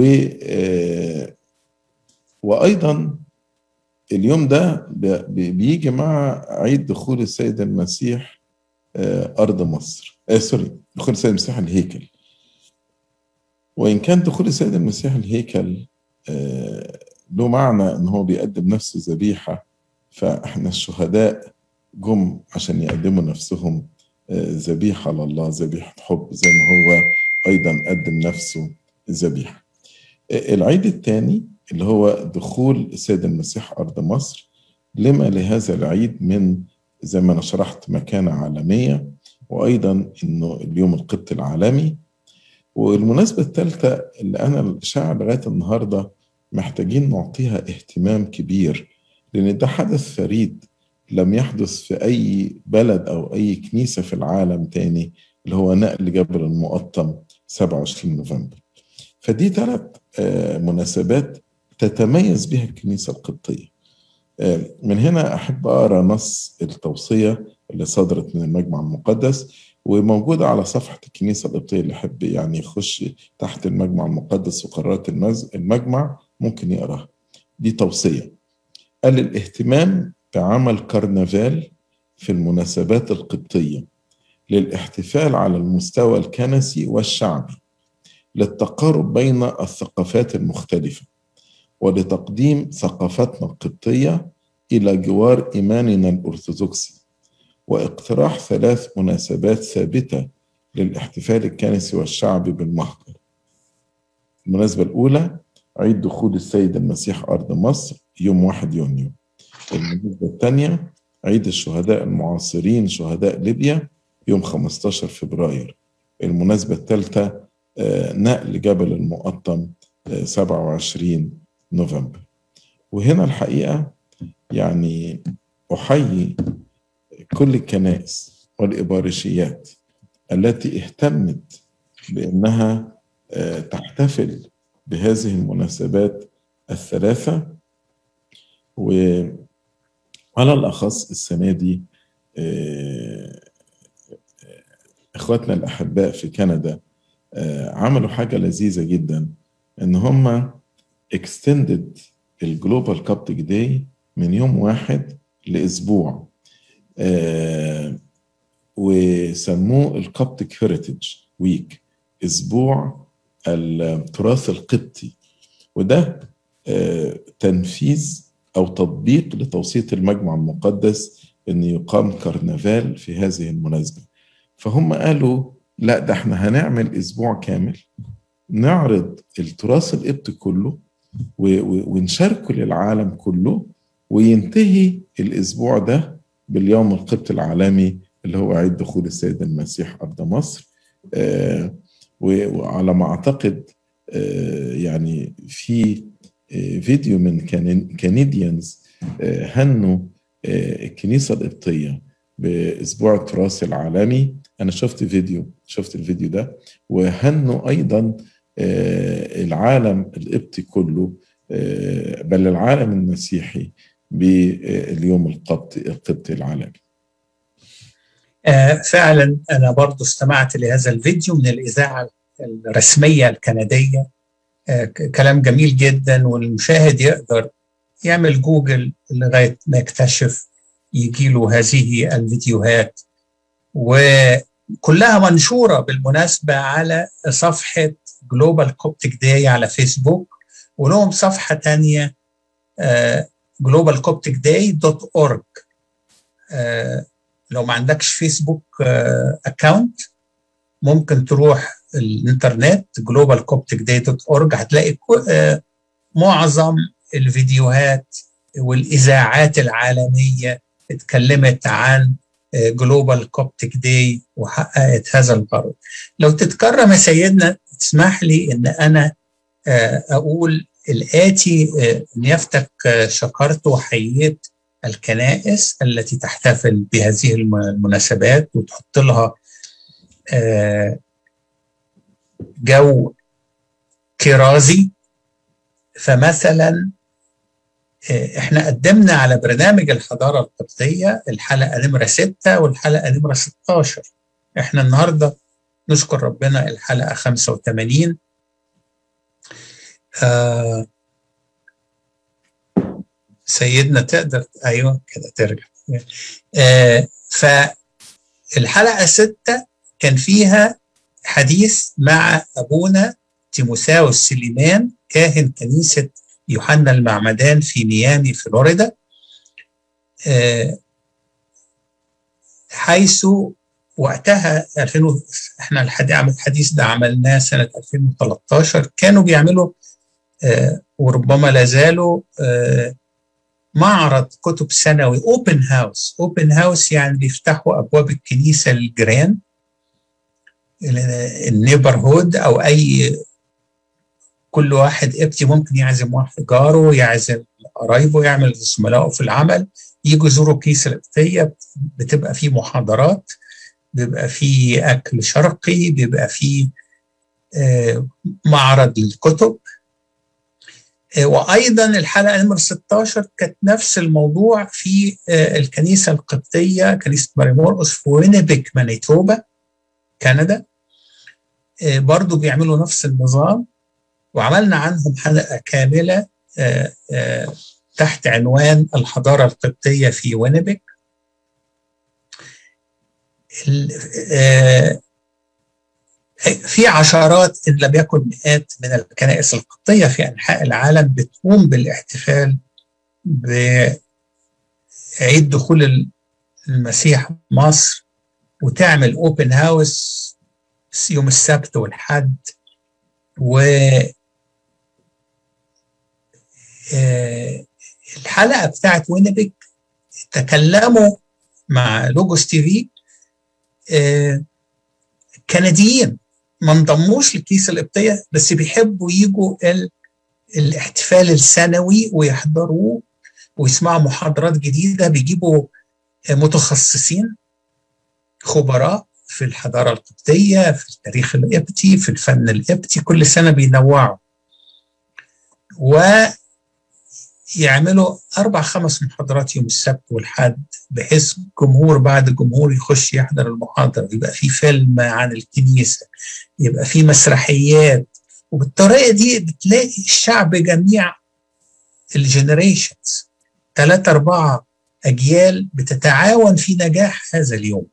وايضا اليوم ده بيجي مع عيد دخول السيد المسيح ارض مصر آه سوري دخول السيد المسيح الهيكل وان كان دخول السيد المسيح الهيكل آه له معنى ان هو بيقدم نفسه ذبيحه فاحنا الشهداء جم عشان يقدموا نفسهم ذبيحه لله ذبيحه حب زي ما هو ايضا قدم نفسه ذبيحه العيد الثاني اللي هو دخول السيد المسيح ارض مصر لما لهذا العيد من زي ما انا شرحت مكانه عالميه وايضا انه اليوم القبطي العالمي والمناسبه الثالثه اللي انا شاعر لغايه النهارده محتاجين نعطيها اهتمام كبير لان ده حدث فريد لم يحدث في اي بلد او اي كنيسه في العالم تاني اللي هو نقل جبل المقطم 27 نوفمبر فدي ثلاث مناسبات تتميز بها الكنيسه القبطيه من هنا احب اقرا نص التوصيه اللي صدرت من المجمع المقدس وموجوده على صفحه الكنيسه القبطيه اللي يحب يعني يخش تحت المجمع المقدس وقرارات المجمع ممكن يقراها دي توصيه قال الاهتمام بعمل كرنفال في المناسبات القبطيه للاحتفال على المستوى الكنسي والشعبي للتقارب بين الثقافات المختلفه ولتقديم ثقافتنا القبطيه الى جوار ايماننا الارثوذكسي واقتراح ثلاث مناسبات ثابته للاحتفال الكنسي والشعبي بالمهجر المناسبه الاولى عيد دخول السيد المسيح ارض مصر يوم 1 يونيو المناسبه الثانيه عيد الشهداء المعاصرين شهداء ليبيا يوم 15 فبراير المناسبه الثالثه نقل جبل المقطم 27 نوفمبر وهنا الحقيقة يعني أحيي كل الكنائس والإبارشيات التي اهتمت بأنها تحتفل بهذه المناسبات الثلاثة وعلى الأخص السنة دي إخواتنا الأحباء في كندا عملوا حاجة لذيذة جدا إن هم extended الجلوبال كابتك داي من يوم واحد لأسبوع آه وسموه الكابتك هيريتج ويك أسبوع التراث القبطي وده آه تنفيذ أو تطبيق لتوصية المجمع المقدس أن يقام كرنفال في هذه المناسبة فهم قالوا لا ده احنا هنعمل أسبوع كامل نعرض التراث القبطي كله ونشاركه للعالم كله وينتهي الاسبوع ده باليوم القبطي العالمي اللي هو عيد دخول السيد المسيح ارض مصر آه وعلى ما اعتقد آه يعني في آه فيديو من كنديانز هنوا الكنيسه القبطيه باسبوع التراث العالمي انا شفت فيديو شفت الفيديو ده وهنوا ايضا العالم القبطي كله بل العالم المسيحي باليوم القبطي القبطي العالمي فعلا انا برضو استمعت لهذا الفيديو من الاذاعه الرسميه الكنديه كلام جميل جدا والمشاهد يقدر يعمل جوجل لغايه ما يكتشف يجي له هذه الفيديوهات وكلها منشوره بالمناسبه على صفحه جلوبال كوبتك داي على فيسبوك ولهم صفحه ثانيه جلوبال كوبتك داي دوت اورج لو ما عندكش فيسبوك اكاونت ممكن تروح الانترنت جلوبال كوبتك داي دوت اورج هتلاقي معظم الفيديوهات والاذاعات العالميه اتكلمت عن جلوبال كوبتيك داي وحققت هذا الغرض لو تتكرم يا سيدنا تسمح لي ان انا اقول الاتي نيافتك شكرت وحييت الكنائس التي تحتفل بهذه المناسبات وتحط لها جو كرازي فمثلا احنا قدمنا على برنامج الحضاره القبطيه الحلقه نمره 6 والحلقه نمره 16 احنا النهارده نشكر ربنا الحلقه 85 آه سيدنا تقدر ايوه كده ترجع آه فالحلقه 6 كان فيها حديث مع ابونا تيموساوس سليمان كاهن كنيسه يوحنا المعمدان في ميامي فلوريدا حيث وقتها 2000 احنا الحديث ده عملناه سنه 2013 كانوا بيعملوا وربما لا زالوا معرض كتب سنوي اوبن هاوس اوبن هاوس يعني بيفتحوا ابواب الكنيسه للجيران النيبرهود او اي كل واحد ابتي ممكن يعزم واحد جاره يعزم قرايبه يعمل زملائه في العمل يجوا يزوروا كيس القبطيه بتبقى فيه محاضرات بيبقى فيه اكل شرقي بيبقى فيه معرض للكتب وايضا الحلقه نمره 16 كانت نفس الموضوع في الكنيسه القبطيه كنيسه ماري مورقس في وينيبيك مانيتوبا كندا برضو بيعملوا نفس النظام وعملنا عنهم حلقة كاملة تحت عنوان الحضارة القبطية في وينيبيك في عشرات إن لم يكن مئات من الكنائس القبطية في أنحاء العالم بتقوم بالاحتفال بعيد دخول المسيح مصر وتعمل اوبن هاوس يوم السبت والحد و الحلقه بتاعت وينيبيك تكلموا مع لوجوس تي في كنديين ما انضموش للكيسه القبطيه بس بيحبوا يجوا الاحتفال السنوي ويحضروه ويسمعوا محاضرات جديده بيجيبوا متخصصين خبراء في الحضاره القبطيه في التاريخ القبطي في الفن القبطي كل سنه بينوعوا ويعملوا اربع خمس محاضرات يوم السبت والحد بحيث الجمهور بعد الجمهور يخش يحضر المحاضره يبقى في فيلم عن الكنيسه يبقى في مسرحيات وبالطريقه دي بتلاقي الشعب جميع الجنريشنز ثلاثة أربعة أجيال بتتعاون في نجاح هذا اليوم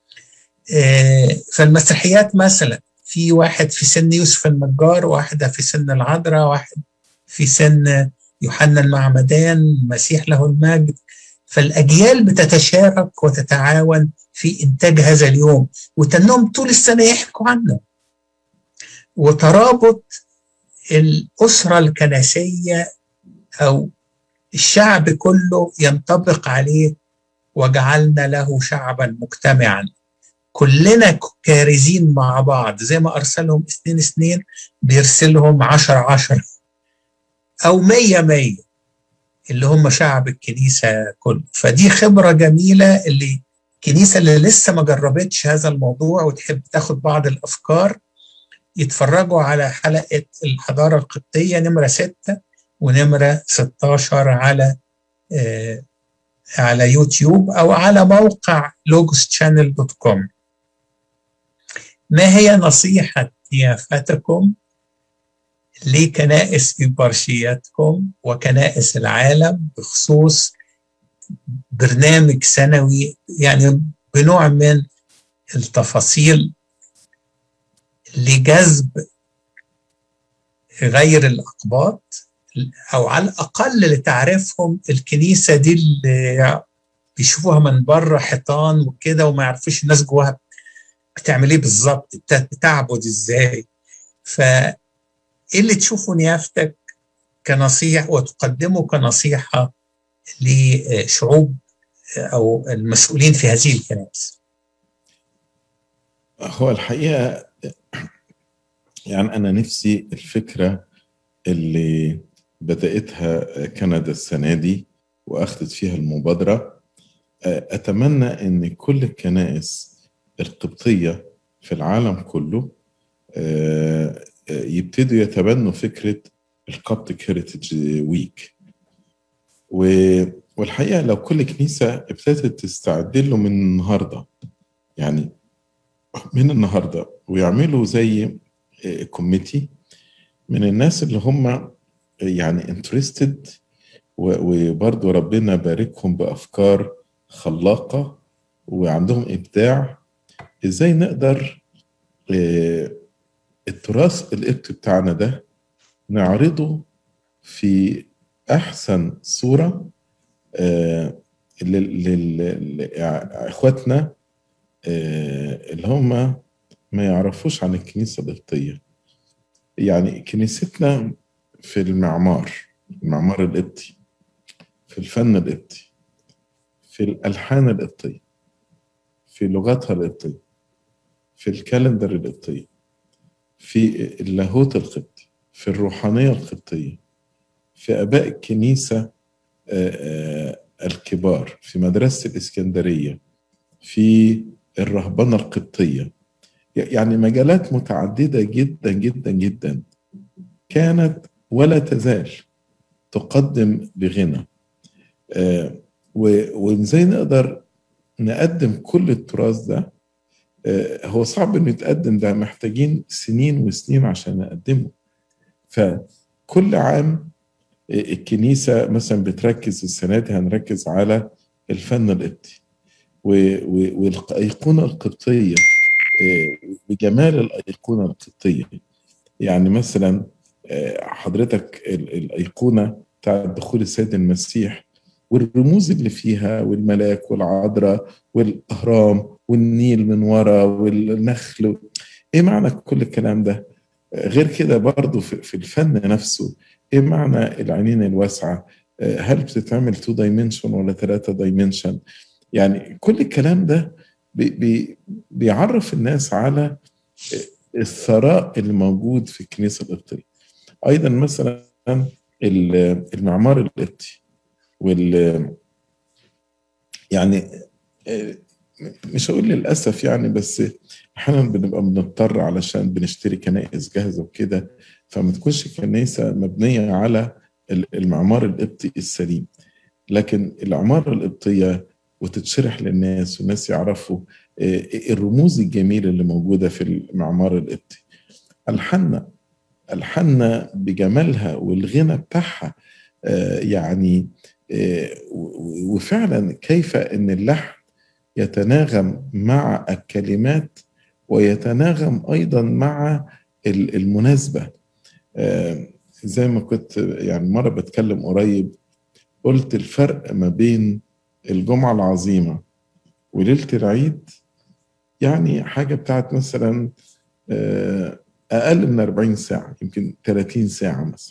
فالمسرحيات مثلا في واحد في سن يوسف النجار واحدة في سن العذراء واحد في سن يوحنا المعمدان مسيح له المجد فالأجيال بتتشارك وتتعاون في إنتاج هذا اليوم وتنهم طول السنة يحكوا عنه وترابط الأسرة الكنسية أو الشعب كله ينطبق عليه وجعلنا له شعبا مجتمعا كلنا كارزين مع بعض زي ما أرسلهم اثنين اثنين بيرسلهم عشر عشر أو مية مية اللي هم شعب الكنيسة كله فدي خبرة جميلة اللي الكنيسة اللي لسه ما جربتش هذا الموضوع وتحب تاخد بعض الأفكار يتفرجوا على حلقة الحضارة القبطية نمرة ستة ونمرة 16 على آه على يوتيوب أو على موقع لوجوس دوت كوم ما هي نصيحة يافتكم لكنائس إبرشياتكم وكنائس العالم بخصوص برنامج سنوي يعني بنوع من التفاصيل لجذب غير الأقباط أو على الأقل لتعرفهم الكنيسة دي اللي بيشوفوها من بره حيطان وكده وما يعرفوش الناس جواها بتعمل ايه بالظبط بتعبد ازاي فايه اللي تشوفه نيافتك كنصيحة وتقدمه كنصيحة لشعوب او المسؤولين في هذه الكنائس هو الحقيقه يعني انا نفسي الفكره اللي بداتها كندا السنه دي واخذت فيها المبادره اتمنى ان كل الكنائس القبطيه في العالم كله يبتدوا يتبنوا فكره الكوبتيك هيريتج ويك والحقيقه لو كل كنيسه ابتدت تستعد له من النهارده يعني من النهارده ويعملوا زي كوميتي من الناس اللي هم يعني انترستد وبرضه ربنا باركهم بافكار خلاقه وعندهم ابداع ازاي نقدر التراث القبطي بتاعنا ده نعرضه في احسن صوره لاخواتنا اللي هم ما يعرفوش عن الكنيسه القبطيه يعني كنيستنا في المعمار المعمار القبطي في الفن القبطي في الالحان القبطيه في لغتها القبطيه في الكالندر القبطيه في اللاهوت القبطي في الروحانيه القبطيه في اباء الكنيسه الكبار في مدرسه الاسكندريه في الرهبنه القبطيه يعني مجالات متعدده جدا جدا جدا كانت ولا تزال تقدم بغنى وازاي نقدر نقدم كل التراث ده هو صعب انه يتقدم ده محتاجين سنين وسنين عشان نقدمه فكل عام الكنيسه مثلا بتركز السنه دي هنركز على الفن القبطي والايقونه القبطيه بجمال الايقونه القبطيه يعني مثلا حضرتك الايقونه بتاعت دخول السيد المسيح والرموز اللي فيها والملاك والعذراء والاهرام والنيل من ورا والنخل ايه معنى كل الكلام ده غير كده برضو في الفن نفسه ايه معنى العينين الواسعه هل بتتعمل تو دايمنشن ولا ثلاثة دايمنشن يعني كل الكلام ده بي بي بيعرف الناس على الثراء اللي موجود في الكنيسه القبطيه ايضا مثلا المعمار القبطي وال يعني مش هقول للاسف يعني بس احيانا بنبقى بنضطر علشان بنشتري كنائس جاهزه وكده فما تكونش الكنيسه مبنيه على المعمار القبطي السليم لكن العماره القبطيه وتتشرح للناس والناس يعرفوا الرموز الجميله اللي موجوده في المعمار القبطي الحنا الحنا بجمالها والغنى بتاعها يعني وفعلا كيف ان اللحن يتناغم مع الكلمات ويتناغم ايضا مع المناسبه زي ما كنت يعني مره بتكلم قريب قلت الفرق ما بين الجمعه العظيمه وليله العيد يعني حاجه بتاعت مثلا اقل من 40 ساعه يمكن 30 ساعه مثلا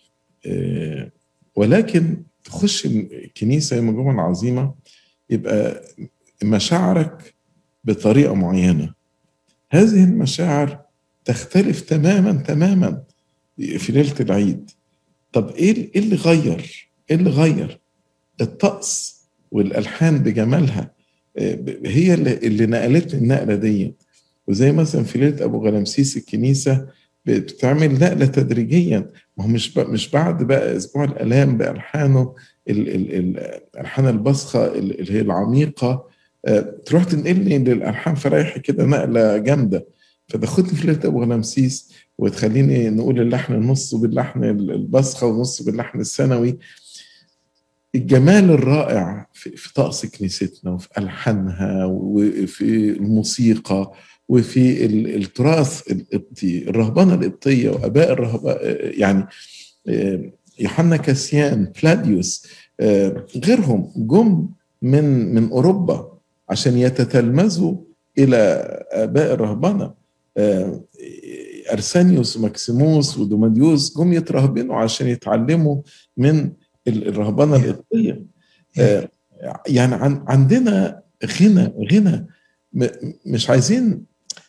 ولكن تخش الكنيسه يوم الجمعه العظيمه يبقى مشاعرك بطريقه معينه هذه المشاعر تختلف تماما تماما في ليله العيد طب ايه اللي غير ايه اللي غير الطقس والالحان بجمالها هي اللي, اللي نقلت لي النقله دي وزي مثلا في ليله ابو غلمسيس الكنيسه بتعمل نقله تدريجيا ما هو مش مش بعد بقى اسبوع الالام بالحانه الالحان البصخه اللي هي العميقه تروح تنقلني للالحان فرايحي كده نقله جامده فتاخدني في ليله ابو غلمسيس وتخليني نقول اللحن النص باللحن البصخه ونص باللحن الثانوي الجمال الرائع في, في طقس كنيستنا وفي الحانها وفي الموسيقى وفي التراث القبطي الرهبنه القبطيه واباء الرهباء يعني يوحنا كاسيان فلاديوس غيرهم جم من من اوروبا عشان يتتلمذوا الى اباء الرهبنه ارسانيوس وماكسيموس ودوماديوس جم يترهبنوا عشان يتعلموا من الرهبنه القبطيه يعني عن عندنا غنى غنى مش عايزين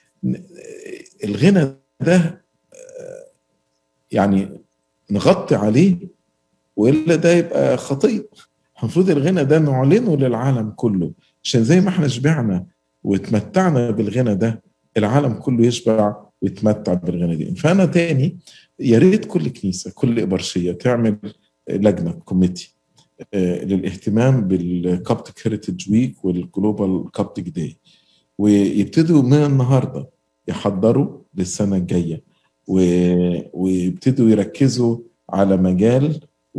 الغنى ده يعني نغطي عليه والا ده يبقى خطير المفروض الغنى ده نعلنه للعالم كله عشان زي ما احنا شبعنا واتمتعنا بالغنى ده العالم كله يشبع ويتمتع بالغنى دي فانا تاني يا ريت كل كنيسه كل ابرشيه تعمل لجنه كوميتي للاهتمام بالكابتك هيريتج ويك والجلوبال كابتك داي ويبتدوا من النهارده يحضروا للسنه الجايه ويبتدوا يركزوا على مجال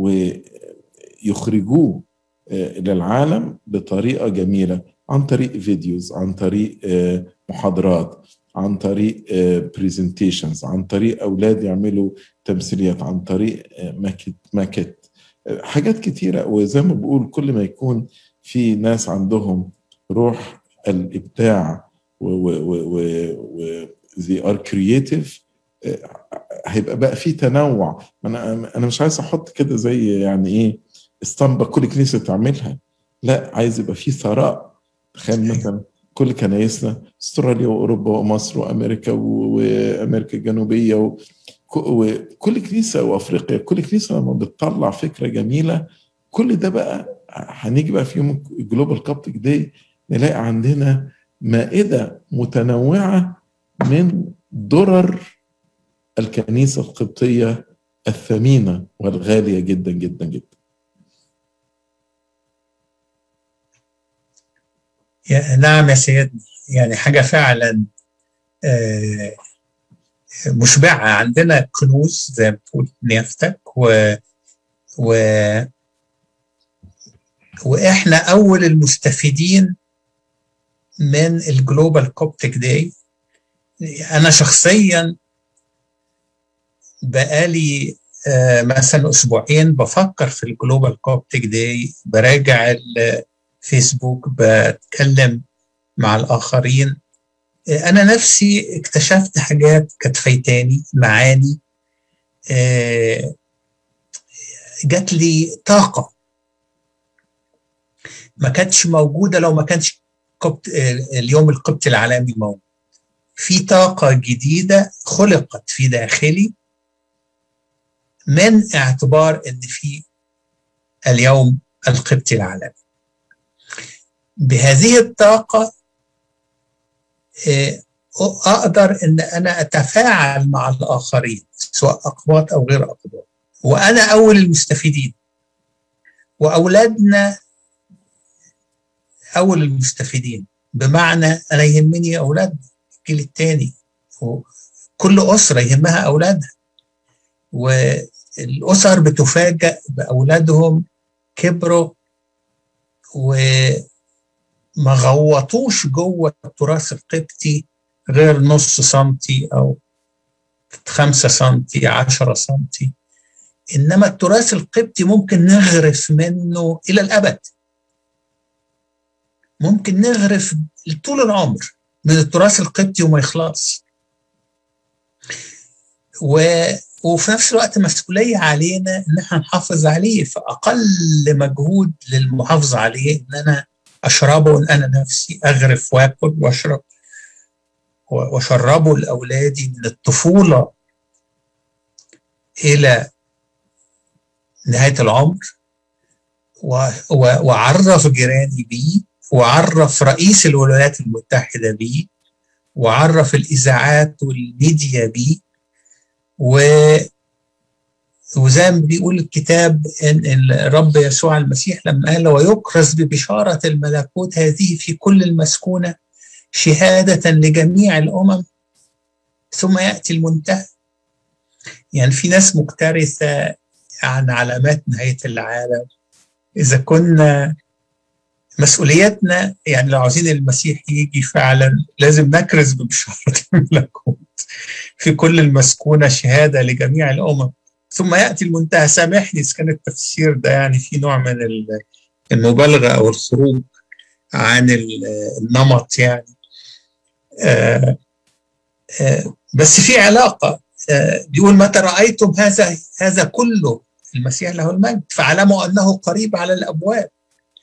ويخرجوه للعالم بطريقه جميله عن طريق فيديوز عن طريق محاضرات عن طريق برزنتيشنز عن طريق اولاد يعملوا تمثيليات عن طريق ماكت ماكت حاجات كتيره وزي ما بقول كل ما يكون في ناس عندهم روح الابداع و و و و they are creative هيبقى بقى في تنوع انا انا مش عايز احط كده زي يعني ايه اسطمبه كل كنيسه تعملها لا عايز يبقى في ثراء تخيل مثلا كل كنايسنا استراليا واوروبا ومصر وامريكا وامريكا الجنوبيه وكل كنيسه وافريقيا كل كنيسه لما بتطلع فكره جميله كل ده بقى هنيجي بقى في يوم الجلوبال كابتك داي نلاقي عندنا مائده متنوعه من درر الكنيسه القبطيه الثمينه والغاليه جدا جدا جدا نعم يا سيدنا يعني حاجة فعلا مشبعة عندنا كنوز زي ما بتقول نيافتك و, و واحنا اول المستفيدين من الجلوبال كوبتك داي انا شخصيا بقالي مثلا اسبوعين بفكر في الجلوبال كوبتك داي براجع فيسبوك بتكلم مع الآخرين أنا نفسي اكتشفت حاجات كانت فايتاني معاني جات لي طاقة ما كانتش موجودة لو ما كانش قبط اليوم القبطي العالمي موجود في طاقة جديدة خلقت في داخلي من اعتبار ان في اليوم القبطي العالمي بهذه الطاقة أقدر أن أنا أتفاعل مع الآخرين سواء أقباط أو غير أقباط وأنا أول المستفيدين وأولادنا أول المستفيدين بمعنى أنا يهمني أولادنا الجيل الثاني كل أسرة يهمها أولادها والأسر بتفاجأ بأولادهم كبروا و ما غوطوش جوه التراث القبطي غير نص سنتي او خمسة سنتي عشرة سنتي إنما التراث القبطي ممكن نغرف منه إلى الأبد ممكن نغرف طول العمر من التراث القبطي وما يخلص و... وفي نفس الوقت مسؤولية علينا إن احنا نحافظ عليه فأقل مجهود للمحافظة عليه إن أنا اشربه انا نفسي اغرف واكل واشرب واشربه لاولادي من الطفوله الى نهايه العمر واعرف جيراني بيه واعرف رئيس الولايات المتحده بيه واعرف الاذاعات والميديا بيه و وزي ما بيقول الكتاب ان الرب يسوع المسيح لما قال ويكرز ببشاره الملكوت هذه في كل المسكونه شهاده لجميع الامم ثم ياتي المنتهى يعني في ناس مكترثه عن علامات نهايه العالم اذا كنا مسؤوليتنا يعني لو عاوزين المسيح يجي فعلا لازم نكرز ببشاره الملكوت في كل المسكونه شهاده لجميع الامم ثم ياتي المنتهى سامحني اذا كان التفسير ده يعني في نوع من المبالغه او الخروج عن النمط يعني آآ آآ بس في علاقه بيقول متى رايتم هذا هذا كله المسيح له المجد فاعلموا انه قريب على الابواب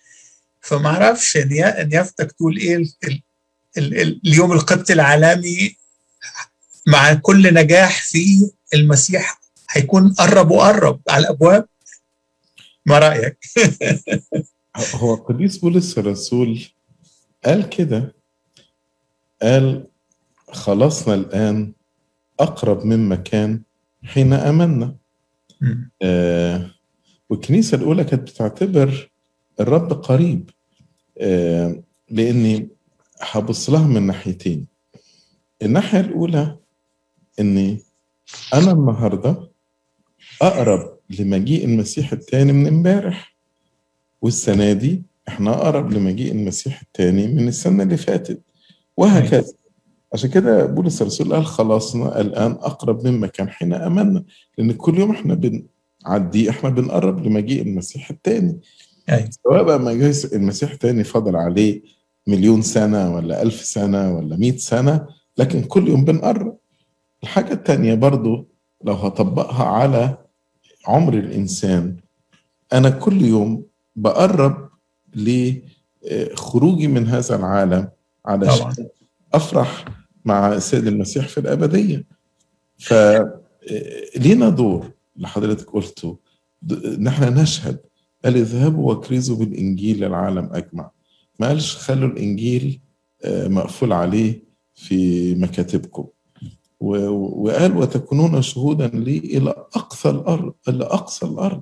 فما اعرفش نيافتك تقول ايه ال ال ال اليوم القبطي العالمي مع كل نجاح فيه المسيح هيكون قرب وقرب على الابواب ما رايك هو قديس بولس الرسول قال كده قال خلصنا الان اقرب مما كان حين امنا آه والكنيسه الاولى كانت بتعتبر الرب قريب آه لاني هبص لها من ناحيتين الناحيه الاولى اني انا النهارده اقرب لمجيء المسيح الثاني من امبارح والسنه دي احنا اقرب لمجيء المسيح الثاني من السنه اللي فاتت وهكذا عشان كده بولس الرسول قال خلاصنا الان اقرب مما كان حين امنا لان كل يوم احنا بنعدي احنا بنقرب لمجيء المسيح الثاني سواء بقى مجيء المسيح الثاني فاضل عليه مليون سنه ولا ألف سنه ولا مئة سنه لكن كل يوم بنقرب الحاجه الثانيه برضو لو هطبقها على عمر الانسان انا كل يوم بقرب لخروجي من هذا العالم علشان افرح مع السيد المسيح في الابديه فلينا دور اللي حضرتك قلته نحن نشهد قال اذهبوا واكرزوا بالانجيل للعالم اجمع ما قالش خلوا الانجيل مقفول عليه في مكاتبكم وقال وتكونون شهودا لي الى اقصى الارض الى اقصى الارض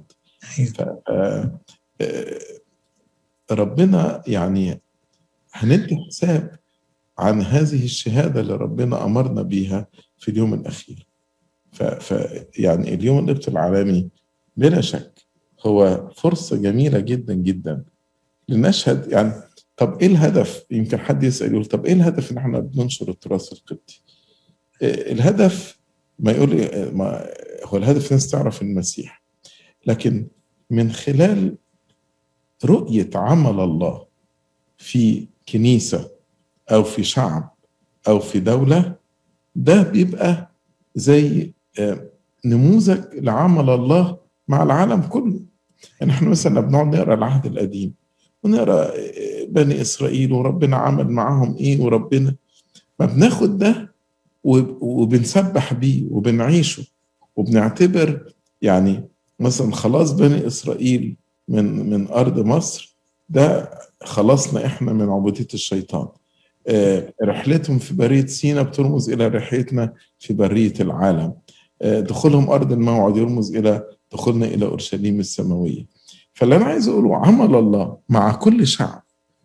ربنا يعني هندي حساب عن هذه الشهاده اللي ربنا امرنا بيها في اليوم الاخير ف, ف يعني اليوم القبط العالمي بلا شك هو فرصه جميله جدا جدا لنشهد يعني طب ايه الهدف؟ يمكن حد يسال يقول طب ايه الهدف ان احنا بننشر التراث القبطي؟ الهدف ما يقول ما هو الهدف الناس تعرف المسيح لكن من خلال رؤية عمل الله في كنيسة أو في شعب أو في دولة ده بيبقى زي نموذج لعمل الله مع العالم كله يعني احنا مثلا بنقعد نقرا العهد القديم ونقرا بني اسرائيل وربنا عمل معاهم ايه وربنا ما بناخد ده وبنسبح بيه وبنعيشه وبنعتبر يعني مثلا خلاص بني اسرائيل من من ارض مصر ده خلصنا احنا من عبوديه الشيطان رحلتهم في بريه سينا بترمز الى رحلتنا في بريه العالم دخولهم ارض الموعد يرمز الى دخولنا الى اورشليم السماويه فاللي انا عايز اقوله عمل الله مع كل شعب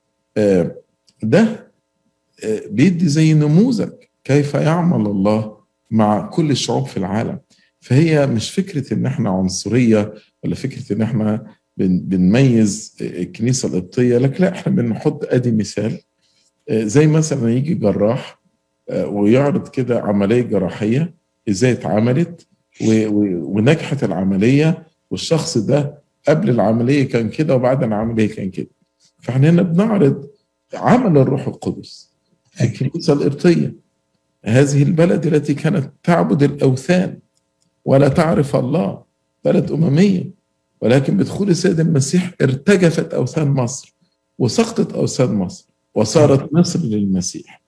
ده بيدي زي نموذج كيف يعمل الله مع كل الشعوب في العالم فهي مش فكرة ان احنا عنصرية ولا فكرة ان احنا بنميز الكنيسة القبطية لكن لا احنا بنحط ادي مثال زي مثلا يجي جراح ويعرض كده عملية جراحية ازاي اتعملت ونجحت العملية والشخص ده قبل العملية كان كده وبعد العملية كان كده فاحنا هنا بنعرض عمل الروح القدس في الكنيسة القبطية هذه البلد التي كانت تعبد الأوثان ولا تعرف الله بلد أممية ولكن بدخول السيد المسيح ارتجفت أوثان مصر وسقطت أوثان مصر وصارت مصر للمسيح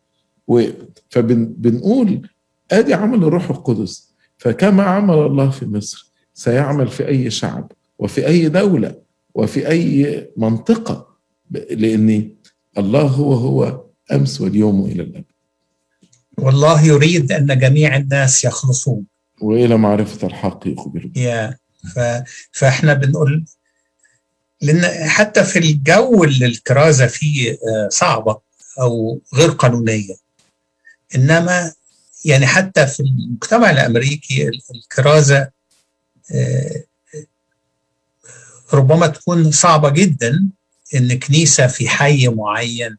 فبنقول ادي عمل الروح القدس فكما عمل الله في مصر سيعمل في اي شعب وفي اي دوله وفي اي منطقه لان الله هو هو امس واليوم والى الابد والله يريد ان جميع الناس يخلصون والى معرفه الحق يخبرون يا ف... فاحنا بنقول لان حتى في الجو اللي الكرازه فيه صعبه او غير قانونيه انما يعني حتى في المجتمع الامريكي الكرازه ربما تكون صعبه جدا ان كنيسه في حي معين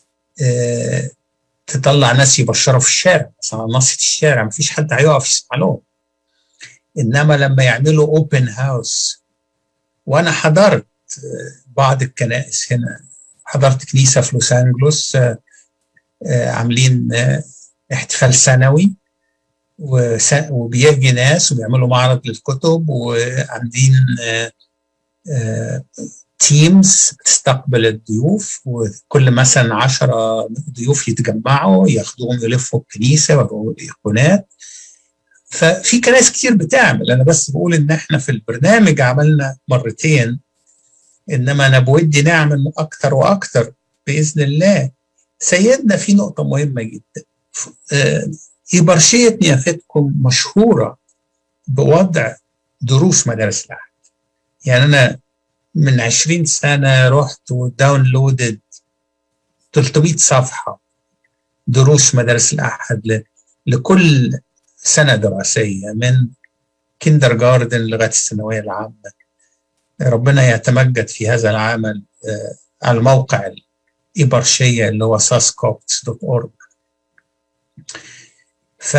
تطلع ناس يبشروا في الشارع مثلا نصة الشارع ما فيش حد هيقف يسمع لهم انما لما يعملوا اوبن هاوس وانا حضرت بعض الكنائس هنا حضرت كنيسه في لوس انجلوس عاملين احتفال سنوي وبيجي ناس وبيعملوا معرض للكتب وعاملين تيمز بتستقبل الضيوف وكل مثلا عشرة ضيوف يتجمعوا ياخدوهم يلفوا الكنيسة ويروحوا الإيقونات ففي كنائس كتير بتعمل أنا بس بقول إن إحنا في البرنامج عملنا مرتين إنما أنا بودي نعمل أكتر وأكتر بإذن الله سيدنا في نقطة مهمة جدا إبرشية نيافتكم مشهورة بوضع دروس مدارس الأحد يعني أنا من 20 سنة رحت وداونلودد 300 صفحة دروس مدارس الأحد لكل سنة دراسية من كيندر جاردن لغاية الثانوية العامة ربنا يتمجد في هذا العمل على الموقع الإبرشية اللي هو sascopts.org ف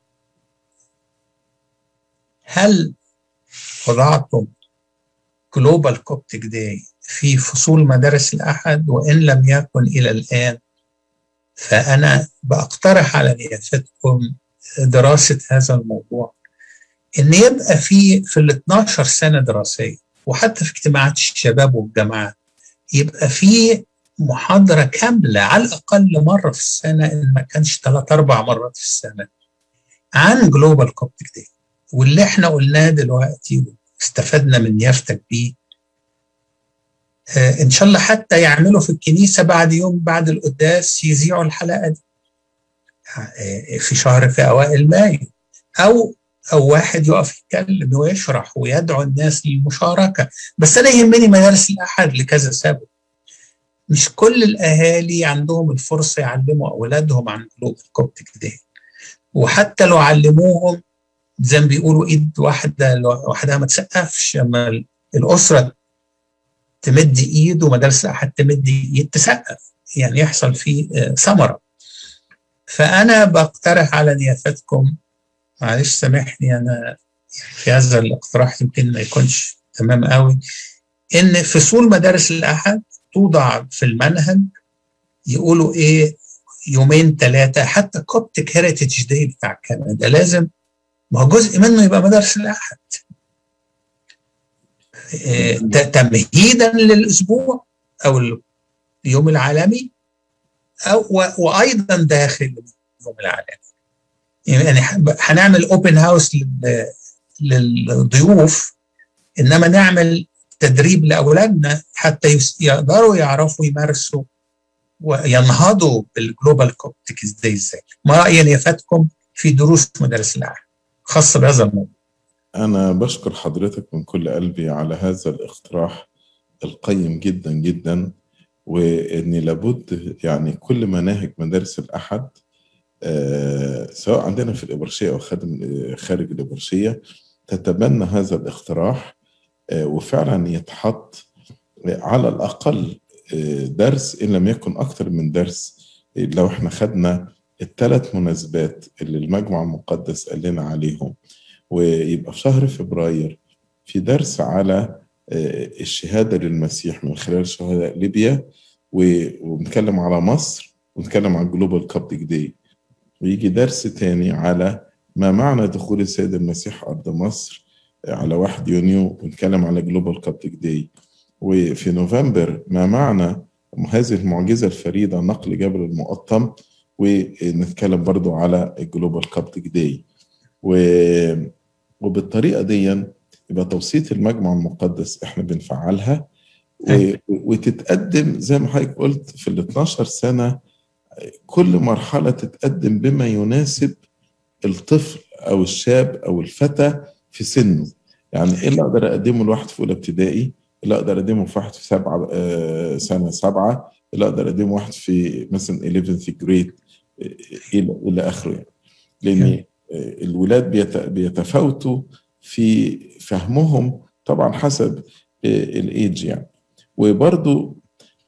هل وضعتم جلوبال كوبتيك داي في فصول مدارس الأحد وإن لم يكن إلى الآن فأنا بقترح على نيافتكم دراسة هذا الموضوع إن يبقى في في ال 12 سنة دراسية وحتى في اجتماعات الشباب والجامعات يبقى في محاضرة كاملة على الأقل مرة في السنة إن ما كانش ثلاث أربع مرات في السنة عن جلوبال كوبتيك داي واللي احنا قلناه دلوقتي استفدنا من يافتك بيه آه ان شاء الله حتى يعملوا في الكنيسه بعد يوم بعد القداس يذيعوا الحلقه دي آه في شهر في اوائل مايو او او واحد يقف يتكلم ويشرح ويدعو الناس للمشاركه بس انا يهمني مدارس الاحد لكذا سبب مش كل الاهالي عندهم الفرصه يعلموا اولادهم عن قلوب الكوبتيك دي وحتى لو علموهم زي ما بيقولوا ايد واحده لوحدها ما تسقفش اما الاسره تمد ايد ومدارس الاحد تمد ايد تسقف يعني يحصل فيه ثمره فانا بقترح على نيافتكم معلش سامحني انا في هذا الاقتراح يمكن ما يكونش تمام قوي ان فصول مدارس الاحد توضع في المنهج يقولوا ايه يومين ثلاثه حتى كوبتك هيريتج داي بتاع كندا لازم ما هو جزء منه يبقى مدارس الاحد إيه تمهيدا للاسبوع او اليوم العالمي او وايضا داخل اليوم العالمي يعني هنعمل اوبن هاوس للضيوف انما نعمل تدريب لاولادنا حتى يقدروا يعرفوا يمارسوا وينهضوا بالجلوبال كوبتيك ازاي ازاي ما راي نيافتكم في دروس مدارس الاحد خاصه بهذا الموضوع انا بشكر حضرتك من كل قلبي على هذا الاقتراح القيم جدا جدا وان لابد يعني كل مناهج مدارس الاحد آه سواء عندنا في الإبرشية أو خارج الإبرشية تتبنى هذا الاقتراح آه وفعلا يتحط على الأقل آه درس إن لم يكن أكثر من درس لو احنا خدنا الثلاث مناسبات اللي المجمع المقدس قال لنا عليهم ويبقى في شهر فبراير في درس على الشهادة للمسيح من خلال شهداء ليبيا ونتكلم على مصر ونتكلم على الجلوبال كابتيك داي ويجي درس تاني على ما معنى دخول السيد المسيح أرض مصر على 1 يونيو ونتكلم على جلوبال كابتيك داي وفي نوفمبر ما معنى هذه المعجزة الفريدة نقل جبل المقطم ونتكلم برضو على الجلوبال كابتيك داي و... وبالطريقة دي يبقى توسيط المجمع المقدس احنا بنفعلها و... وتتقدم زي ما حضرتك قلت في ال 12 سنة كل مرحلة تتقدم بما يناسب الطفل أو الشاب أو الفتى في سنه يعني إيه اللي أقدر أقدمه لواحد في أولى ابتدائي اللي أقدر أقدمه في واحد في سبعة آه سنة سبعة اللي أقدر أقدمه واحد في مثلا 11th grade إلى إلى آخره يعني لأن الولاد بيت... بيتفاوتوا في فهمهم طبعا حسب الإيدج يعني وبرضو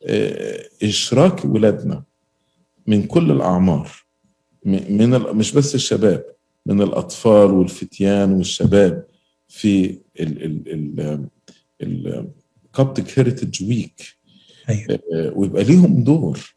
إشراك ولادنا من كل الأعمار من مش بس الشباب من الأطفال والفتيان والشباب في ال ال ال الكابتك هيريتج ويك ويبقى ليهم دور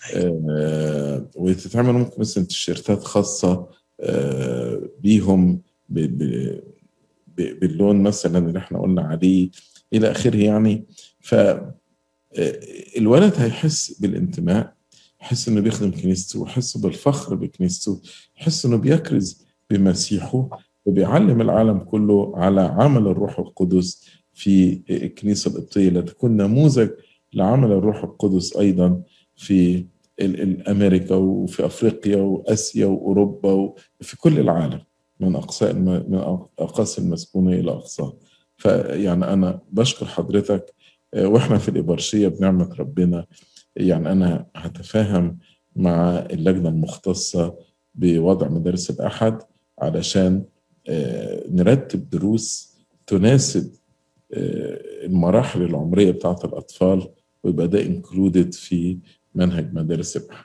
أيوة. وتتعمل ممكن مثلا تيشيرتات خاصة بيهم باللون مثلا اللي احنا قلنا عليه الى اخره يعني ف الولد هيحس بالانتماء يحس انه بيخدم كنيسته ويحس بالفخر بكنيسته يحس انه بيكرز بمسيحه وبيعلم العالم كله على عمل الروح القدس في الكنيسه القبطيه لتكون نموذج لعمل الروح القدس ايضا في امريكا وفي افريقيا واسيا واوروبا وفي كل العالم من اقصى من اقاصي المسكونه الى اقصاها فيعني انا بشكر حضرتك واحنا في الإبرشية بنعمة ربنا يعني أنا هتفاهم مع اللجنة المختصة بوضع مدارس الأحد علشان نرتب دروس تناسب المراحل العمرية بتاعت الأطفال ويبقى ده انكلودد في منهج مدارس الأحد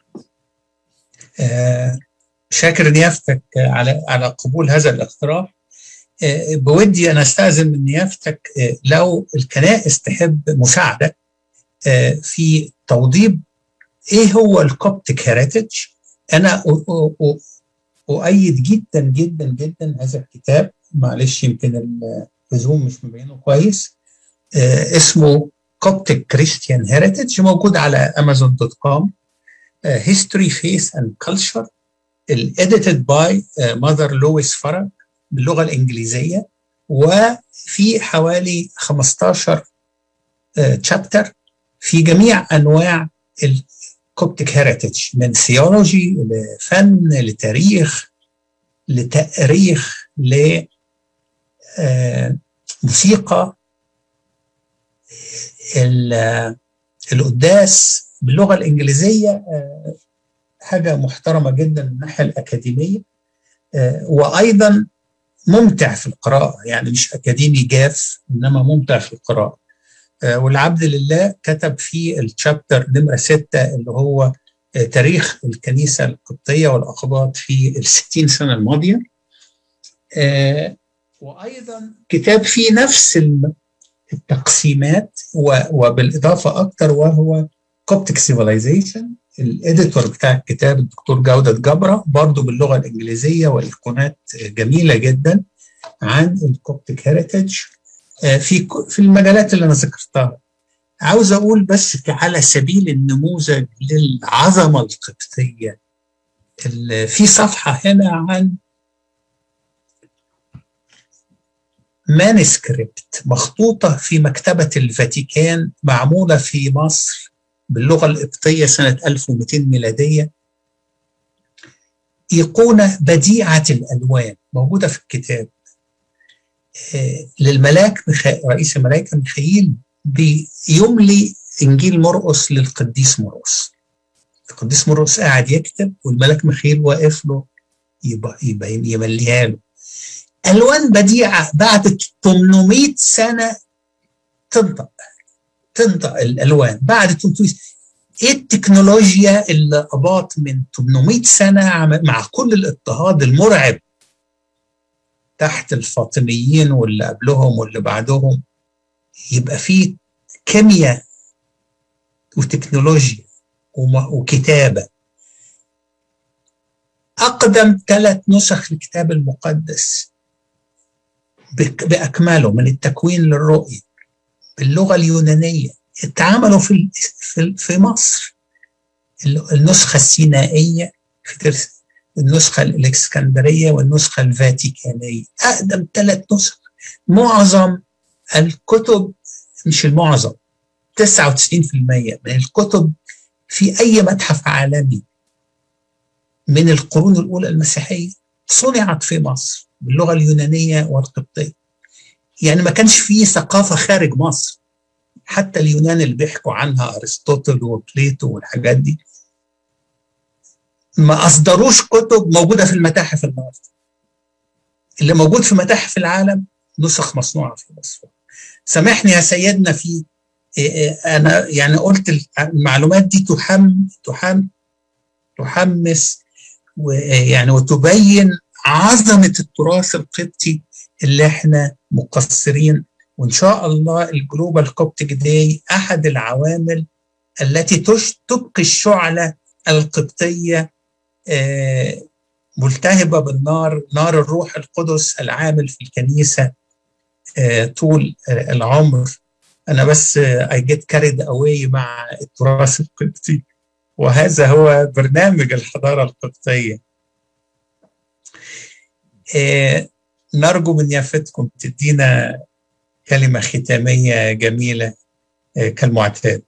آه شاكر نيافتك على على قبول هذا الاقتراح بودي انا استاذن من نيافتك لو الكنائس تحب مساعده في توضيب ايه هو الكوبتيك هيريتج انا اؤيد جدا جدا جدا هذا الكتاب معلش يمكن الزوم مش مبينه كويس اسمه كوبتيك كريستيان هيريتج موجود على امازون دوت كوم هيستوري فيث اند كلتشر الاديتد باي ماذر لويس فرج باللغه الانجليزيه وفي حوالي 15 تشابتر في جميع انواع الكوبتيك هيريتج من ثيولوجي لفن لتاريخ لتاريخ لموسيقى القداس باللغه الانجليزيه حاجه محترمه جدا من الناحيه الاكاديميه وايضا ممتع في القراءة يعني مش أكاديمي جاف إنما ممتع في القراءة والعبد لله كتب في الشابتر نمرة ستة اللي هو تاريخ الكنيسة القبطية والأقباط في الستين سنة الماضية وأيضا كتاب فيه نفس التقسيمات وبالإضافة أكثر وهو كوبتيك سيفيلايزيشن الاديتور بتاع الكتاب الدكتور جودة جبرة برضه باللغة الإنجليزية وإيقونات جميلة جدا عن الكوبتيك هيريتج في في المجالات اللي أنا ذكرتها عاوز أقول بس على سبيل النموذج للعظمة القبطية في صفحة هنا عن مانسكريبت مخطوطة في مكتبة الفاتيكان معمولة في مصر باللغة القبطية سنة 1200 ميلادية إيقونة بديعة الألوان موجودة في الكتاب للملاك رئيس الملائكة ميخائيل بيملي إنجيل مرقس للقديس مرقس القديس مرقس قاعد يكتب والملاك ميخائيل واقف له يبقى, يبقى يمليها له ألوان بديعة بعد 800 سنة تنطق تنطق الالوان بعد 300 ايه التكنولوجيا اللي اباط من 800 سنه مع كل الاضطهاد المرعب تحت الفاطميين واللي قبلهم واللي بعدهم يبقى في كيمياء وتكنولوجيا وكتابه اقدم ثلاث نسخ الكتاب المقدس باكمله من التكوين للرؤيه باللغه اليونانيه اتعملوا في في مصر النسخه السينائيه في النسخه الاسكندريه والنسخه الفاتيكانيه اقدم ثلاث نسخ معظم الكتب مش المعظم 99% من الكتب في اي متحف عالمي من القرون الاولى المسيحيه صنعت في مصر باللغه اليونانيه والقبطيه يعني ما كانش فيه ثقافة خارج مصر حتى اليونان اللي بيحكوا عنها أرسطوطل وبليتو والحاجات دي ما أصدروش كتب موجودة في المتاحف النهارده اللي موجود في متاحف العالم نسخ مصنوعة في مصر سامحني يا سيدنا في أنا يعني قلت المعلومات دي تحم تحم تحمس ويعني وتبين عظمة التراث القبطي اللي احنا مقصرين وان شاء الله الجلوبال كوبتيك داي احد العوامل التي تبقي الشعله القبطيه ملتهبه بالنار نار الروح القدس العامل في الكنيسه طول العمر انا بس اي جيت كاريد اواي مع التراث القبطي وهذا هو برنامج الحضاره القبطيه إيه نرجو من يافتكم تدينا كلمه ختاميه جميله إيه كالمعتاد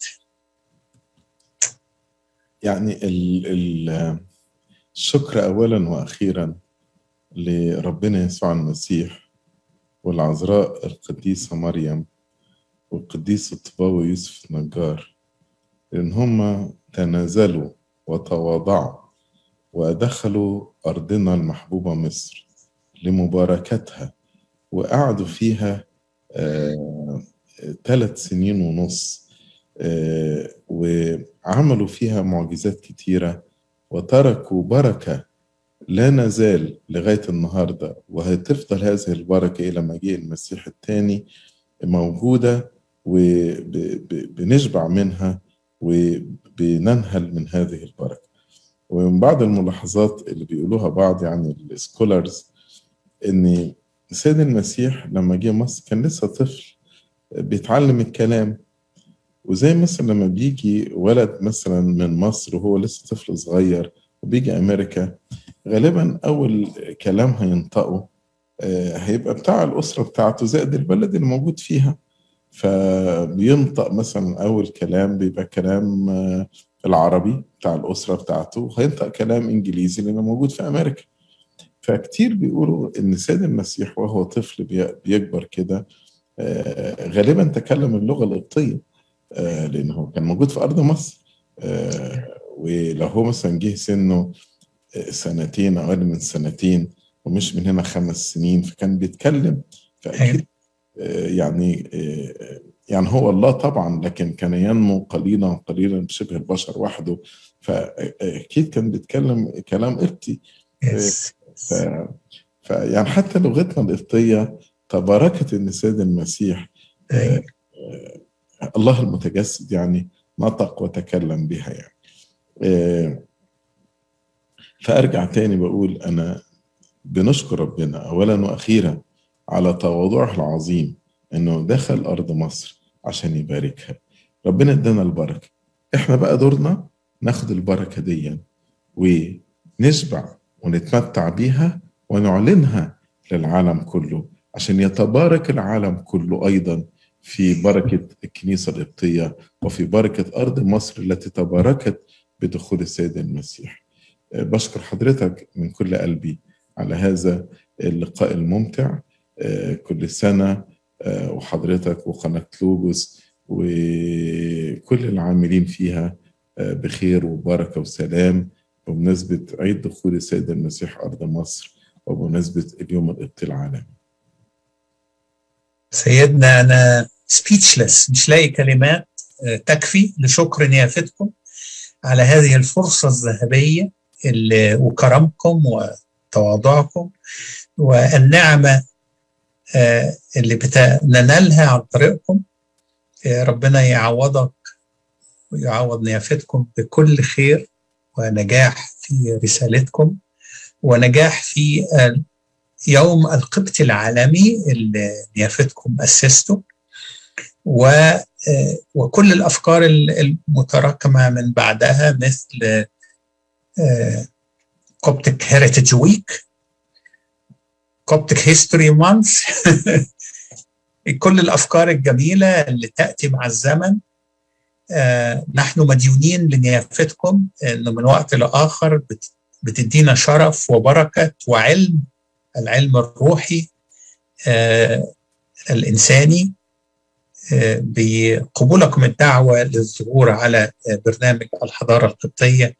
يعني ال ال الشكر اولا واخيرا لربنا يسوع المسيح والعذراء القديسه مريم والقديس الطباوي يوسف النجار لأن هم تنازلوا وتواضعوا ودخلوا أرضنا المحبوبة مصر لمباركتها وقعدوا فيها ثلاث آه سنين ونص آه وعملوا فيها معجزات كتيرة وتركوا بركة لا نزال لغاية النهاردة وهتفضل هذه البركة إلى مجيء المسيح الثاني موجودة وبنشبع منها وبننهل من هذه البركة ومن بعض الملاحظات اللي بيقولوها بعض يعني السكولرز ان السيد المسيح لما جه مصر كان لسه طفل بيتعلم الكلام وزي مثلا لما بيجي ولد مثلا من مصر وهو لسه طفل صغير وبيجي امريكا غالبا اول كلام هينطقه هيبقى بتاع الاسره بتاعته زائد البلد اللي موجود فيها فبينطق مثلا اول كلام بيبقى كلام العربي بتاع الاسره بتاعته وهينطق كلام انجليزي لانه موجود في امريكا فكتير بيقولوا ان السيد المسيح وهو طفل بيكبر كده غالبا تكلم اللغه القبطيه لانه كان موجود في ارض مصر ولو هو مثلا جه سنه سنتين او اقل من سنتين ومش من هنا خمس سنين فكان بيتكلم فاكيد يعني يعني هو الله طبعا لكن كان ينمو قليلا قليلا بشبه البشر وحده فاكيد كان بيتكلم كلام قبطي ف... فيعني حتى لغتنا القبطيه تباركت ان السيد المسيح الله المتجسد يعني نطق وتكلم بها يعني فارجع تاني بقول انا بنشكر ربنا اولا واخيرا على تواضعه العظيم انه دخل ارض مصر عشان يباركها ربنا ادانا البركه احنا بقى دورنا ناخد البركه دي ونشبع ونتمتع بيها ونعلنها للعالم كله عشان يتبارك العالم كله ايضا في بركه الكنيسه القبطيه وفي بركه ارض مصر التي تباركت بدخول السيد المسيح بشكر حضرتك من كل قلبي على هذا اللقاء الممتع كل سنة وحضرتك وقناة لوجوس وكل العاملين فيها بخير وبركة وسلام بمناسبة عيد دخول السيد المسيح أرض مصر وبمناسبة اليوم القبطي العالمي سيدنا أنا سبيتشلس مش لاقي كلمات تكفي لشكر نيافتكم على هذه الفرصة الذهبية اللي وكرمكم وتواضعكم والنعمة اللي بننالها عن طريقكم ربنا يعوضك ويعوض نيافتكم بكل خير ونجاح في رسالتكم ونجاح في يوم القبط العالمي اللي نيافتكم أسسته و وكل الأفكار المتراكمة من بعدها مثل Coptic Heritage Week Coptic History Month كل الأفكار الجميلة اللي تأتي مع الزمن آه نحن مديونين لنيافتكم انه من وقت لاخر بتدينا شرف وبركه وعلم العلم الروحي آه الانساني آه بقبولكم الدعوه للظهور على برنامج الحضاره القبطيه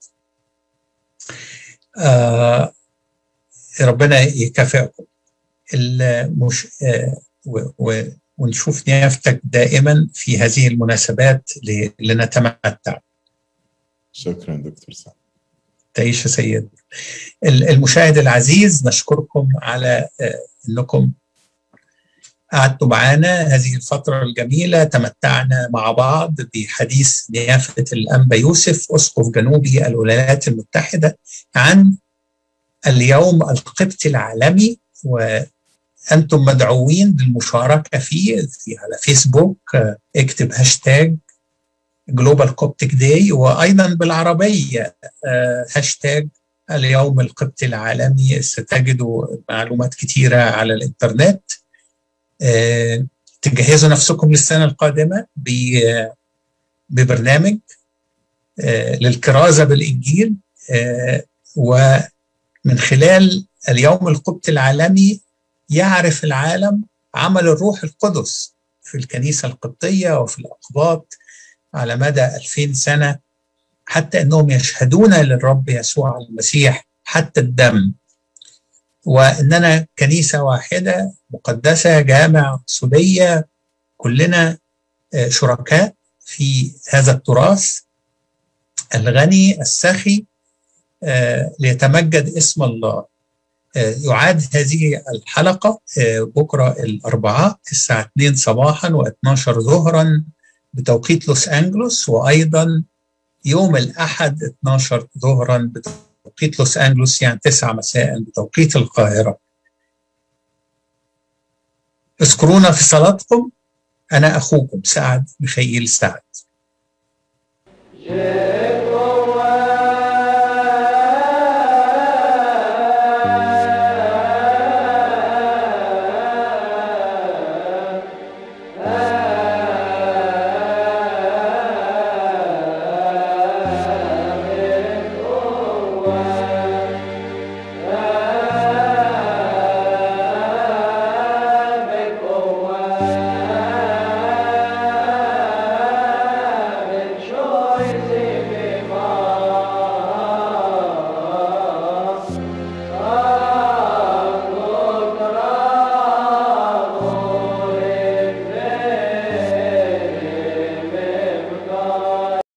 ربنا يكافئكم المش و ونشوف نيافتك دائما في هذه المناسبات لنتمتع شكرا دكتور سعد تعيش يا سيد المشاهد العزيز نشكركم على انكم قعدتوا معنا هذه الفترة الجميلة تمتعنا مع بعض بحديث نيافة الأنبا يوسف أسقف جنوبي الولايات المتحدة عن اليوم القبطي العالمي و أنتم مدعوين للمشاركة فيه في على فيسبوك اكتب هاشتاج جلوبال كوبتك داي وأيضا بالعربية هاشتاج اليوم القبطي العالمي ستجدوا معلومات كثيرة على الإنترنت تجهزوا نفسكم للسنة القادمة ببرنامج للكرازة بالإنجيل ومن خلال اليوم القبطي العالمي يعرف العالم عمل الروح القدس في الكنيسة القبطية وفي الأقباط على مدى 2000 سنة حتى أنهم يشهدون للرب يسوع المسيح حتى الدم وأننا كنيسة واحدة مقدسة جامع سودية كلنا شركاء في هذا التراث الغني السخي ليتمجد اسم الله يعاد هذه الحلقة بكرة الأربعاء الساعة 2 صباحا و12 ظهرا بتوقيت لوس أنجلوس وأيضا يوم الأحد 12 ظهرا بتوقيت لوس أنجلوس يعني 9 مساء بتوقيت القاهرة اذكرونا في صلاتكم أنا أخوكم سعد ميخائيل سعد yeah.